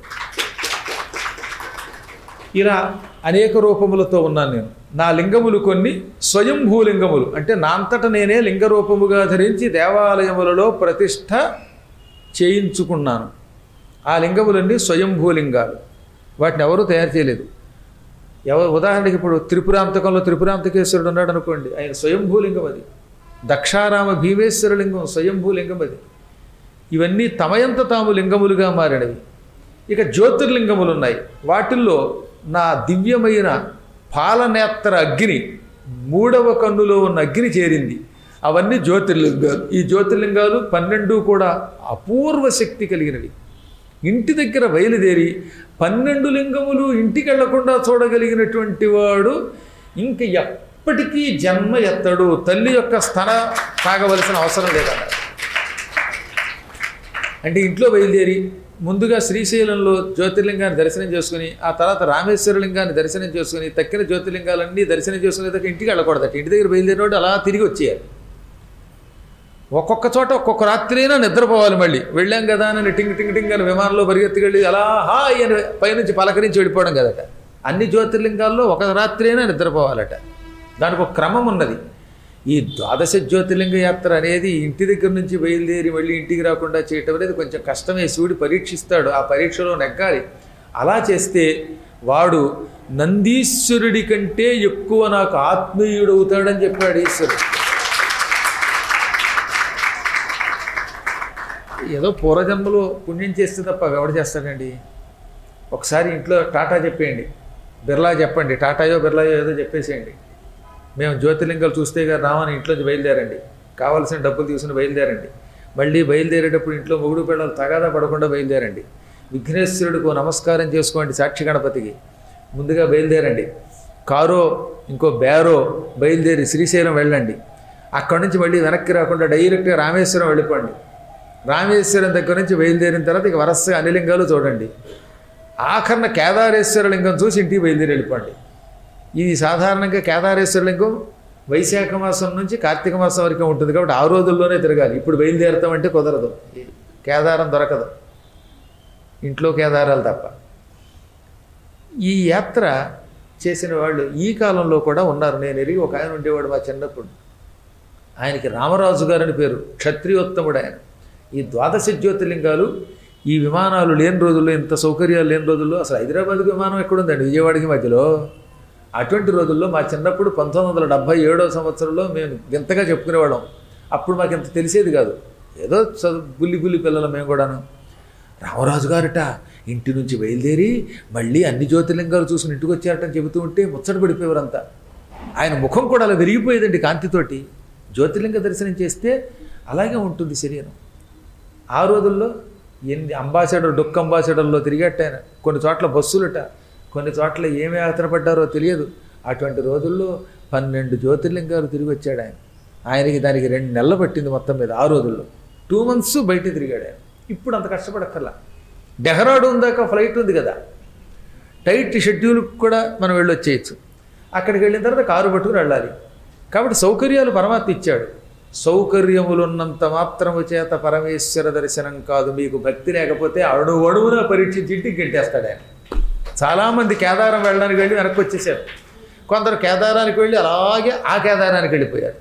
ఇలా అనేక రూపములతో ఉన్నాను నేను నా లింగములు కొన్ని స్వయంభూ లింగములు అంటే నా అంతట నేనే లింగ రూపముగా ధరించి దేవాలయములలో ప్రతిష్ట చేయించుకున్నాను ఆ లింగములన్నీ స్వయంభూ లింగాలు వాటిని ఎవరూ తయారు చేయలేదు ఎవరు ఉదాహరణకి ఇప్పుడు త్రిపురాంతకంలో త్రిపురాంతకేశ్వరుడు ఉన్నాడు అనుకోండి ఆయన స్వయంభూలింగం అది దక్షారామ భీమేశ్వర లింగం స్వయంభూలింగం అది ఇవన్నీ తమయంత తాము లింగములుగా మారినవి ఇక జ్యోతిర్లింగములు ఉన్నాయి వాటిల్లో నా దివ్యమైన పాలనేత్ర అగ్ని మూడవ కన్నులో ఉన్న అగ్ని చేరింది అవన్నీ జ్యోతిర్లింగాలు ఈ జ్యోతిర్లింగాలు పన్నెండు కూడా అపూర్వ శక్తి కలిగినవి ఇంటి దగ్గర బయలుదేరి పన్నెండు లింగములు ఇంటికి వెళ్లకుండా చూడగలిగినటువంటి వాడు ఇంక ఎప్పటికీ జన్మ ఎత్తడు తల్లి యొక్క స్థన తాగవలసిన అవసరం లేదట అంటే ఇంట్లో బయలుదేరి ముందుగా శ్రీశైలంలో జ్యోతిర్లింగాన్ని దర్శనం చేసుకుని ఆ తర్వాత రామేశ్వర లింగాన్ని దర్శనం చేసుకుని తక్కిన జ్యోతిర్లింగాలన్నీ దర్శనం చేసుకునే దగ్గర ఇంటికి వెళ్ళకూడదట ఇంటి దగ్గర బయలుదేరినోడు అలా తిరిగి వచ్చేయాలి ఒక్కొక్క చోట ఒక్కొక్క రాత్రి అయినా నిద్రపోవాలి మళ్ళీ వెళ్ళాం కదా అని టింగ్ టింగ్ టింగ్ అని విమానంలో పరిగెత్తుకెళ్ళి అలా హాయ్ అని పైనుంచి పలకరించి వెళ్ళిపోవడం కదట అన్ని జ్యోతిర్లింగాల్లో ఒక రాత్రి అయినా నిద్రపోవాలట దానికి ఒక క్రమం ఉన్నది ఈ ద్వాదశ జ్యోతిర్లింగ యాత్ర అనేది ఇంటి దగ్గర నుంచి బయలుదేరి మళ్ళీ ఇంటికి రాకుండా చేయటం అనేది కొంచెం కష్టమే శివుడు పరీక్షిస్తాడు ఆ పరీక్షలో నెగ్గాలి అలా చేస్తే వాడు నందీశ్వరుడి కంటే ఎక్కువ నాకు ఆత్మీయుడు అవుతాడని చెప్పాడు ఈశ్వరుడు ఏదో పూర్వజన్మలో పుణ్యం చేస్తే తప్ప ఎవడు చేస్తాడండి ఒకసారి ఇంట్లో టాటా చెప్పేయండి బిర్లా చెప్పండి టాటాయో బిర్లాయో ఏదో చెప్పేసేయండి మేము జ్యోతిర్లింగాలు చూస్తే గారు రామని ఇంట్లోంచి బయలుదేరండి కావాల్సిన డబ్బులు తీసుకుని బయలుదేరండి మళ్ళీ బయలుదేరేటప్పుడు ఇంట్లో మొగుడు పిల్లలు తగాదా పడకుండా బయలుదేరండి విఘ్నేశ్వరుడికి ఓ నమస్కారం చేసుకోండి సాక్షి గణపతికి ముందుగా బయలుదేరండి కారో ఇంకో బేరో బయలుదేరి శ్రీశైలం వెళ్ళండి అక్కడి నుంచి మళ్ళీ వెనక్కి రాకుండా డైరెక్ట్గా రామేశ్వరం వెళ్ళిపోండి రామేశ్వరం దగ్గర నుంచి బయలుదేరిన తర్వాత ఇక వరసగా అన్ని లింగాలు చూడండి ఆఖరణ కేదారేశ్వర లింగం చూసి ఇంటికి బయలుదేరి వెళ్ళిపోండి ఇది సాధారణంగా కేదారేశ్వర లింగం వైశాఖ మాసం నుంచి కార్తీక మాసం వరకు ఉంటుంది కాబట్టి ఆ రోజుల్లోనే తిరగాలి ఇప్పుడు బయలుదేరుతామంటే కుదరదు కేదారం దొరకదు ఇంట్లో కేదారాలు తప్ప ఈ యాత్ర చేసిన వాళ్ళు ఈ కాలంలో కూడా ఉన్నారు నేను ఎరిగి ఒక ఆయన ఉండేవాడు మా చిన్నప్పుడు ఆయనకి రామరాజు గారని పేరు క్షత్రియోత్తముడు ఆయన ఈ ద్వాదశ జ్యోతిర్లింగాలు ఈ విమానాలు లేని రోజుల్లో ఇంత సౌకర్యాలు లేని రోజుల్లో అసలు హైదరాబాద్కి విమానం ఎక్కడుందండి విజయవాడకి మధ్యలో అటువంటి రోజుల్లో మా చిన్నప్పుడు పంతొమ్మిది వందల డెబ్భై ఏడో సంవత్సరంలో మేము వింతగా చెప్పుకునేవాళ్ళం అప్పుడు మాకు ఇంత తెలిసేది కాదు ఏదో చదువు బుల్లి బుల్లి పిల్లలు మేము కూడాను రామరాజు గారట ఇంటి నుంచి బయలుదేరి మళ్ళీ అన్ని జ్యోతిర్లింగాలు చూసుకుని ఇంటికి వచ్చారటని చెబుతూ ఉంటే ముచ్చట పడిపోయేవారంతా ఆయన ముఖం కూడా అలా విరిగిపోయేదండి కాంతితోటి జ్యోతిర్లింగ దర్శనం చేస్తే అలాగే ఉంటుంది శరీరం ఆ రోజుల్లో ఎన్ని అంబాసిడర్ డొక్క అంబాసిడర్లో తిరిగట్ట ఆయన కొన్ని చోట్ల బస్సులట కొన్ని చోట్ల ఏమి ఆతరపడ్డారో తెలియదు అటువంటి రోజుల్లో పన్నెండు జ్యోతిర్లింగాలు తిరిగి వచ్చాడు ఆయన ఆయనకి దానికి రెండు నెలలు పట్టింది మొత్తం మీద ఆ రోజుల్లో టూ మంత్స్ బయట తిరిగాడు ఆయన ఇప్పుడు అంత కష్టపడక్కర్లా డెహ్రాడూన్ దాకా ఫ్లైట్ ఉంది కదా టైట్ షెడ్యూల్ కూడా మనం వెళ్ళొచ్చేయచ్చు అక్కడికి వెళ్ళిన తర్వాత కారు పట్టుకుని వెళ్ళాలి కాబట్టి సౌకర్యాలు పరమాత్మ ఇచ్చాడు సౌకర్యములున్నంత మాత్రము చేత పరమేశ్వర దర్శనం కాదు మీకు భక్తి లేకపోతే అణు అణువున పరీక్షించి ఇంటికి గెంటేస్తాడు ఆయన చాలామంది కేదారం వెళ్ళడానికి వెళ్ళి వెనక్కి వచ్చేసారు కొందరు కేదారానికి వెళ్ళి అలాగే ఆ కేదారానికి వెళ్ళిపోయారు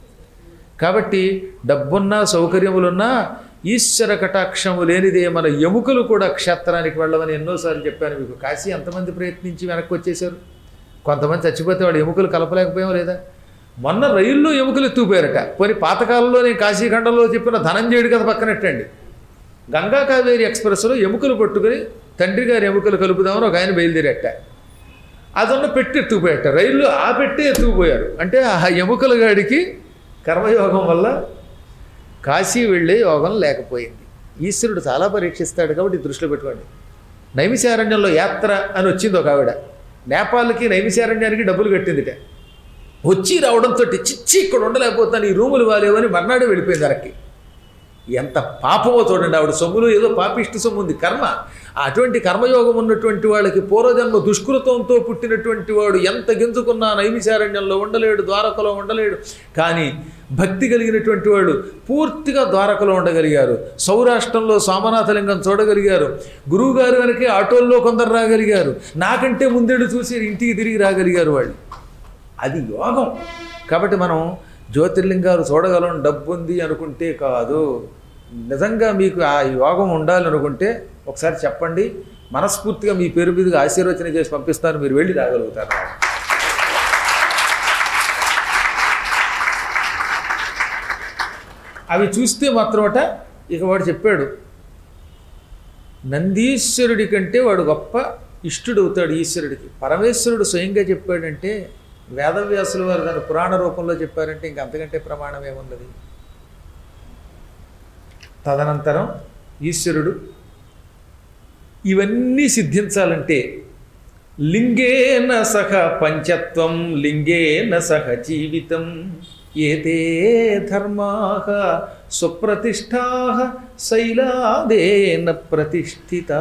కాబట్టి డబ్బున్నా సౌకర్యములున్నా ఈశ్వర కటాక్షము లేనిదే మన ఎముకలు కూడా క్షేత్రానికి వెళ్ళమని ఎన్నోసార్లు చెప్పాను మీకు కాశీ ఎంతమంది ప్రయత్నించి వెనక్కి వచ్చేసారు కొంతమంది చచ్చిపోతే వాడు ఎముకలు కలపలేకపోయాం లేదా మొన్న రైల్లో ఎముకలు ఎత్తుకుపోయారట పోనీ పాతకాలంలో నేను కాశీఖండంలో చెప్పిన ధనంజయుడి కథ పక్కనట్టండి గంగా కావేరి ఎక్స్ప్రెస్లో ఎముకలు పట్టుకుని తండ్రి గారి ఎముకలు కలుపుదామని ఒక ఆయన బయలుదేరట అదన్న పెట్టి ఎత్తుకుపోయాట రైల్లో ఆ పెట్టి ఎత్తుకుపోయారు అంటే ఆ ఎముకల గాడికి కర్మయోగం వల్ల కాశీ వెళ్ళే యోగం లేకపోయింది ఈశ్వరుడు చాలా పరీక్షిస్తాడు కాబట్టి దృష్టిలో పెట్టుకోండి నైమిశారణ్యంలో యాత్ర అని వచ్చింది ఒక ఆవిడ నేపాల్కి నైమిశారణ్యానికి డబ్బులు కట్టిందిట వచ్చి రావడంతో చిచ్చి ఇక్కడ ఉండలేకపోతాను ఈ రూములు వాలేవని మర్నాడే వెళ్ళిపోయింది అరక్కి ఎంత పాపమో చూడండి ఆవిడ సొమ్ములు ఏదో పాపిష్టి సొమ్ము ఉంది కర్మ అటువంటి కర్మయోగం ఉన్నటువంటి వాళ్ళకి పూర్వజన్మ దుష్కృతంతో పుట్టినటువంటి వాడు ఎంత గెంతుకున్నా నైమిశారణ్యంలో ఉండలేడు ద్వారకలో ఉండలేడు కానీ భక్తి కలిగినటువంటి వాడు పూర్తిగా ద్వారకలో ఉండగలిగారు సౌరాష్ట్రంలో సోమనాథలింగం చూడగలిగారు గురువుగారు వెనకే ఆటోల్లో కొందరు రాగలిగారు నాకంటే ముందేడు చూసి ఇంటికి తిరిగి రాగలిగారు వాళ్ళు అది యోగం కాబట్టి మనం జ్యోతిర్లింగాలు చూడగలం డబ్బు ఉంది అనుకుంటే కాదు నిజంగా మీకు ఆ యోగం ఉండాలనుకుంటే ఒకసారి చెప్పండి మనస్ఫూర్తిగా మీ పేరు మీదుగా ఆశీర్వచన చేసి పంపిస్తాను మీరు వెళ్ళి రాగలుగుతారు అవి చూస్తే మాత్రమట ఇక వాడు చెప్పాడు నందీశ్వరుడి కంటే వాడు గొప్ప ఇష్టుడు అవుతాడు ఈశ్వరుడికి పరమేశ్వరుడు స్వయంగా చెప్పాడంటే వేదవ్యాసుల వారు దాని పురాణ రూపంలో చెప్పారంటే ఇంక అంతకంటే ప్రమాణం ఏమున్నది తదనంతరం ఈశ్వరుడు ఇవన్నీ సిద్ధించాలంటే లింగేన సహ పంచత్వం లింగేన సహ జీవితం ఏతే ధర్మా సుప్రతిష్టా శైలాదేన ప్రతిష్ఠితా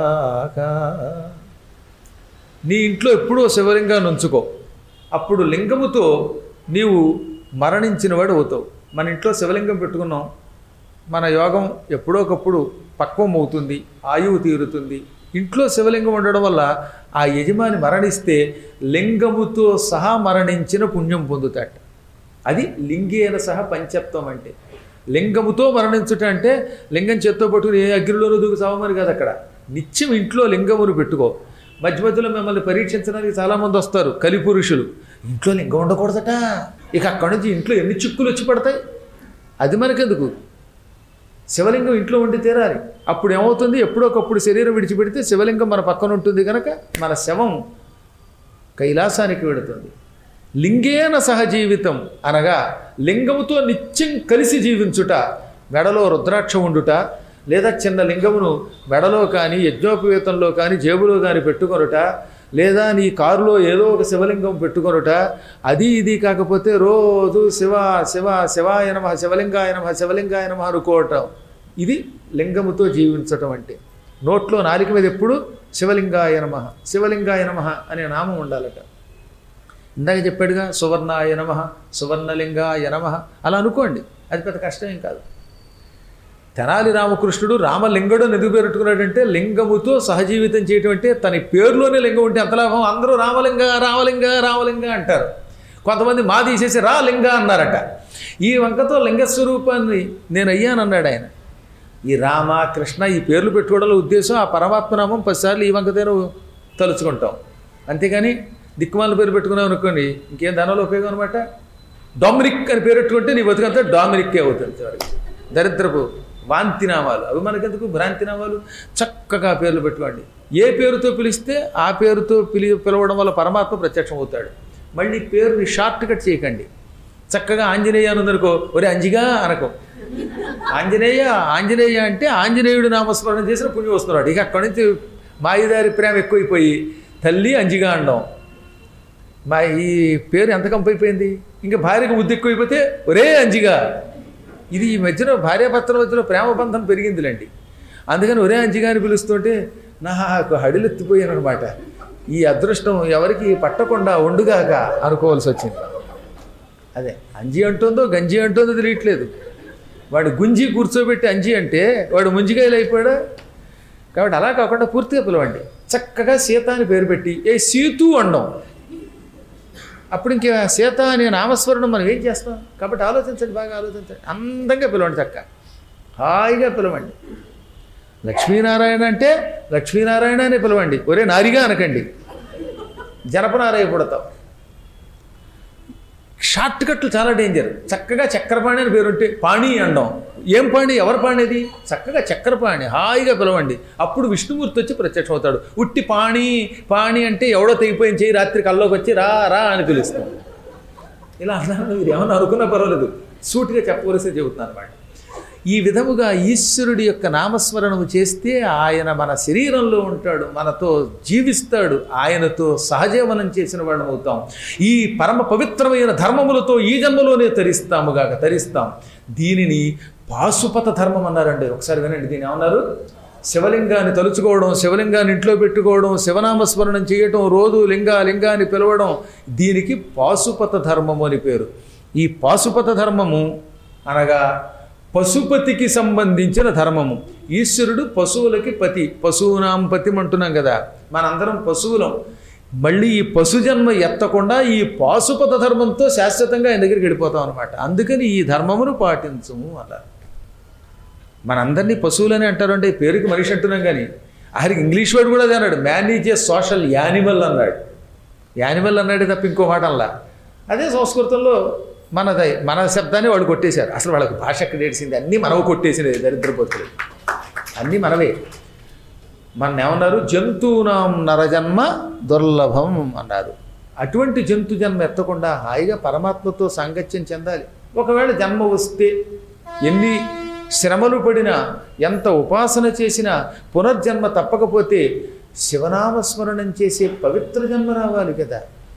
నీ ఇంట్లో ఎప్పుడో శివలింగాన్ని ఉంచుకో అప్పుడు లింగముతో నీవు మరణించిన వాడు అవుతావు మన ఇంట్లో శివలింగం పెట్టుకున్నాం మన యోగం ఎప్పుడోకప్పుడు పక్వం అవుతుంది ఆయువు తీరుతుంది ఇంట్లో శివలింగం ఉండడం వల్ల ఆ యజమాని మరణిస్తే లింగముతో సహా మరణించిన పుణ్యం పొందుతాట అది లింగేన సహా పంచత్వం అంటే లింగముతో మరణించుట అంటే లింగం చేత్తో పట్టుకుని ఏ అగ్నిలోనూ దూకు చావమని కాదు అక్కడ నిత్యం ఇంట్లో లింగమును పెట్టుకో మధ్య మధ్యలో మిమ్మల్ని పరీక్షించడానికి చాలామంది వస్తారు కలిపురుషులు ఇంట్లో లింగం ఉండకూడదట ఇక అక్కడి నుంచి ఇంట్లో ఎన్ని చిక్కులు వచ్చి పడతాయి అది మనకెందుకు శివలింగం ఇంట్లో ఉండి తీరాలి అప్పుడు ఏమవుతుంది ఎప్పుడోకప్పుడు శరీరం విడిచిపెడితే శివలింగం మన పక్కన ఉంటుంది కనుక మన శవం కైలాసానికి వెడుతుంది లింగేన సహజీవితం అనగా లింగముతో నిత్యం కలిసి జీవించుట మెడలో రుద్రాక్ష ఉండుట లేదా చిన్న లింగమును మెడలో కానీ యజ్ఞోపవేతంలో కానీ జేబులో కానీ పెట్టుకొనుట లేదా నీ కారులో ఏదో ఒక శివలింగం పెట్టుకొనుట అది ఇది కాకపోతే రోజు శివ శివ శివాయ నమ శివలింగాయ నమ శివలింగాయ నమ అనుకోవటం ఇది లింగముతో జీవించటం అంటే నోట్లో నాలిక మీద ఎప్పుడు శివలింగాయ నమ శివలింగాయ నమ అనే నామం ఉండాలట ఇందాక చెప్పాడుగా సువర్ణాయ నమ సువర్ణలింగాయ నమ అలా అనుకోండి అది పెద్ద కష్టమేం కాదు తెనాలి రామకృష్ణుడు రామలింగడు అని ఎందుకు పెట్టుకున్నాడంటే లింగముతో సహజీవితం చేయటం అంటే తన పేరులోనే లింగం ఉంటే ఎంత లాభం అందరూ రామలింగ రామలింగ రామలింగ అంటారు కొంతమంది మా తీసేసి రా లింగ అన్నారట ఈ వంకతో లింగస్వరూపాన్ని నేను అయ్యానన్నాడు ఆయన ఈ రామ కృష్ణ ఈ పేర్లు పెట్టుకోవడంలో ఉద్దేశం ఆ పరమాత్మనామం పదిసార్లు ఈ వంకతేను తలుచుకుంటాం అంతేగాని దిక్కుమాల పేరు పెట్టుకున్నాం అనుకోండి ఇంకేం దానివల్ల ఉపయోగం అనమాట డొమినిక్ అని పేరు పెట్టుకుంటే నీ బతుకంతా డొమినిక్కే అవుతుంది చివరికి దరిద్రపు వాంతినామాలు అవి మనకెందుకు భ్రాంతినామాలు చక్కగా పేర్లు పెట్టుకోండి ఏ పేరుతో పిలిస్తే ఆ పేరుతో పిలి పిలవడం వల్ల పరమాత్మ ప్రత్యక్షం అవుతాడు మళ్ళీ పేరుని షార్ట్ కట్ చేయకండి చక్కగా ఆంజనేయ అని ఉందనుకో ఒరే అంజిగా అనకో ఆంజనేయ ఆంజనేయ అంటే ఆంజనేయుడు నామస్మరణ చేసిన పుణ్యం వస్తున్నాడు ఇక అక్కడి నుంచి మాయిదారి ప్రేమ ఎక్కువైపోయి తల్లి అంజిగా అండం మా ఈ పేరు ఎంత కంపైపోయింది ఇంకా భార్యకు ముద్దు ఎక్కువైపోతే ఒరే అంజిగా ఇది ఈ మధ్యలో భార్యాభర్తల మధ్యలో ప్రేమ బంధం పెరిగిందిలేండి అందుకని ఒరే అంజిగా అని పిలుస్తుంటే నాకు హడిలెత్తిపోయాను అనమాట ఈ అదృష్టం ఎవరికి పట్టకుండా ఉండుగాక అనుకోవాల్సి వచ్చింది అదే అంజి అంటుందో గంజి అంటుందో తెలియట్లేదు వాడు గుంజి కూర్చోబెట్టి అంజి అంటే వాడు ముంజికాయలు అయిపోయాడా కాబట్టి అలా కాకుండా పూర్తిగా పిలవండి చక్కగా సీత అని పేరు పెట్టి ఏ సీతు అండం అప్పుడు ఇంక సీత అనే నామస్మరణం మనం ఏం చేస్తాం కాబట్టి ఆలోచించండి బాగా ఆలోచించండి అందంగా పిలవండి చక్క హాయిగా పిలవండి లక్ష్మీనారాయణ అంటే లక్ష్మీనారాయణ అనే పిలవండి ఒరే నారిగా అనకండి జనపనారాయ పుడతాం షార్ట్ కట్లు చాలా డేంజర్ చక్కగా చక్రపాణి అని పేరుంటే పాణి అండం ఏం పాణి ఎవరు పాణిది చక్కగా చక్రపాణి హాయిగా పిలవండి అప్పుడు విష్ణుమూర్తి వచ్చి ప్రత్యక్షం అవుతాడు ఉట్టి పాణి పాణి అంటే ఎవడో తెగిపోయిన చేయి రాత్రి కల్లోకి వచ్చి రా రా అని పిలుస్తాం ఇలా అన్నాను మీరు ఏమన్నా అనుకున్నా పర్వాలేదు సూటిగా చెప్పవలసి చెబుతున్నాను అనమాట ఈ విధముగా ఈశ్వరుడి యొక్క నామస్మరణము చేస్తే ఆయన మన శరీరంలో ఉంటాడు మనతో జీవిస్తాడు ఆయనతో సహజీవనం చేసిన వాళ్ళం అవుతాం ఈ పరమ పవిత్రమైన ధర్మములతో ఈ జన్మలోనే తరిస్తాముగాక తరిస్తాం దీనిని పాశుపత ధర్మం అన్నారండి ఒకసారి వినండి దీని ఏమన్నారు శివలింగాన్ని తలుచుకోవడం శివలింగాన్ని ఇంట్లో పెట్టుకోవడం శివనామస్మరణం చేయటం రోజు లింగా లింగాన్ని పిలవడం దీనికి పాశుపత ధర్మము అని పేరు ఈ పాశుపత ధర్మము అనగా పశుపతికి సంబంధించిన ధర్మము ఈశ్వరుడు పశువులకి పతి పశువునాం పతి అంటున్నాం కదా మనందరం పశువులం మళ్ళీ ఈ పశుజన్మ ఎత్తకుండా ఈ పాశుపత ధర్మంతో శాశ్వతంగా ఆయన దగ్గరికి వెళ్ళిపోతాం అనమాట అందుకని ఈ ధర్మమును పాటించము అన్నారు మనందరినీ పశువులని అంటారు అంటే పేరుకి మనిషి అంటున్నాం కానీ ఆఖరికి ఇంగ్లీష్ వర్డ్ కూడా అదే అన్నాడు మేనేజ్ ఏ సోషల్ యానిమల్ అన్నాడు యానిమల్ అన్నాడే తప్ప ఇంకో మాట అనలా అదే సంస్కృతంలో మనది మన శబ్దాన్ని వాళ్ళు కొట్టేశారు అసలు వాళ్ళకి భాష ఎక్కడ ఏడిసింది అన్నీ మనవి కొట్టేసినది దరిద్రపోతులు అన్నీ మనవే మన ఏమన్నారు జంతువునాం నరజన్మ దుర్లభం అన్నారు అటువంటి జంతు జన్మ ఎత్తకుండా హాయిగా పరమాత్మతో సాంగత్యం చెందాలి ఒకవేళ జన్మ వస్తే ఎన్ని శ్రమలు పడినా ఎంత ఉపాసన చేసినా పునర్జన్మ తప్పకపోతే శివనామస్మరణం చేసే పవిత్ర జన్మ రావాలి కదా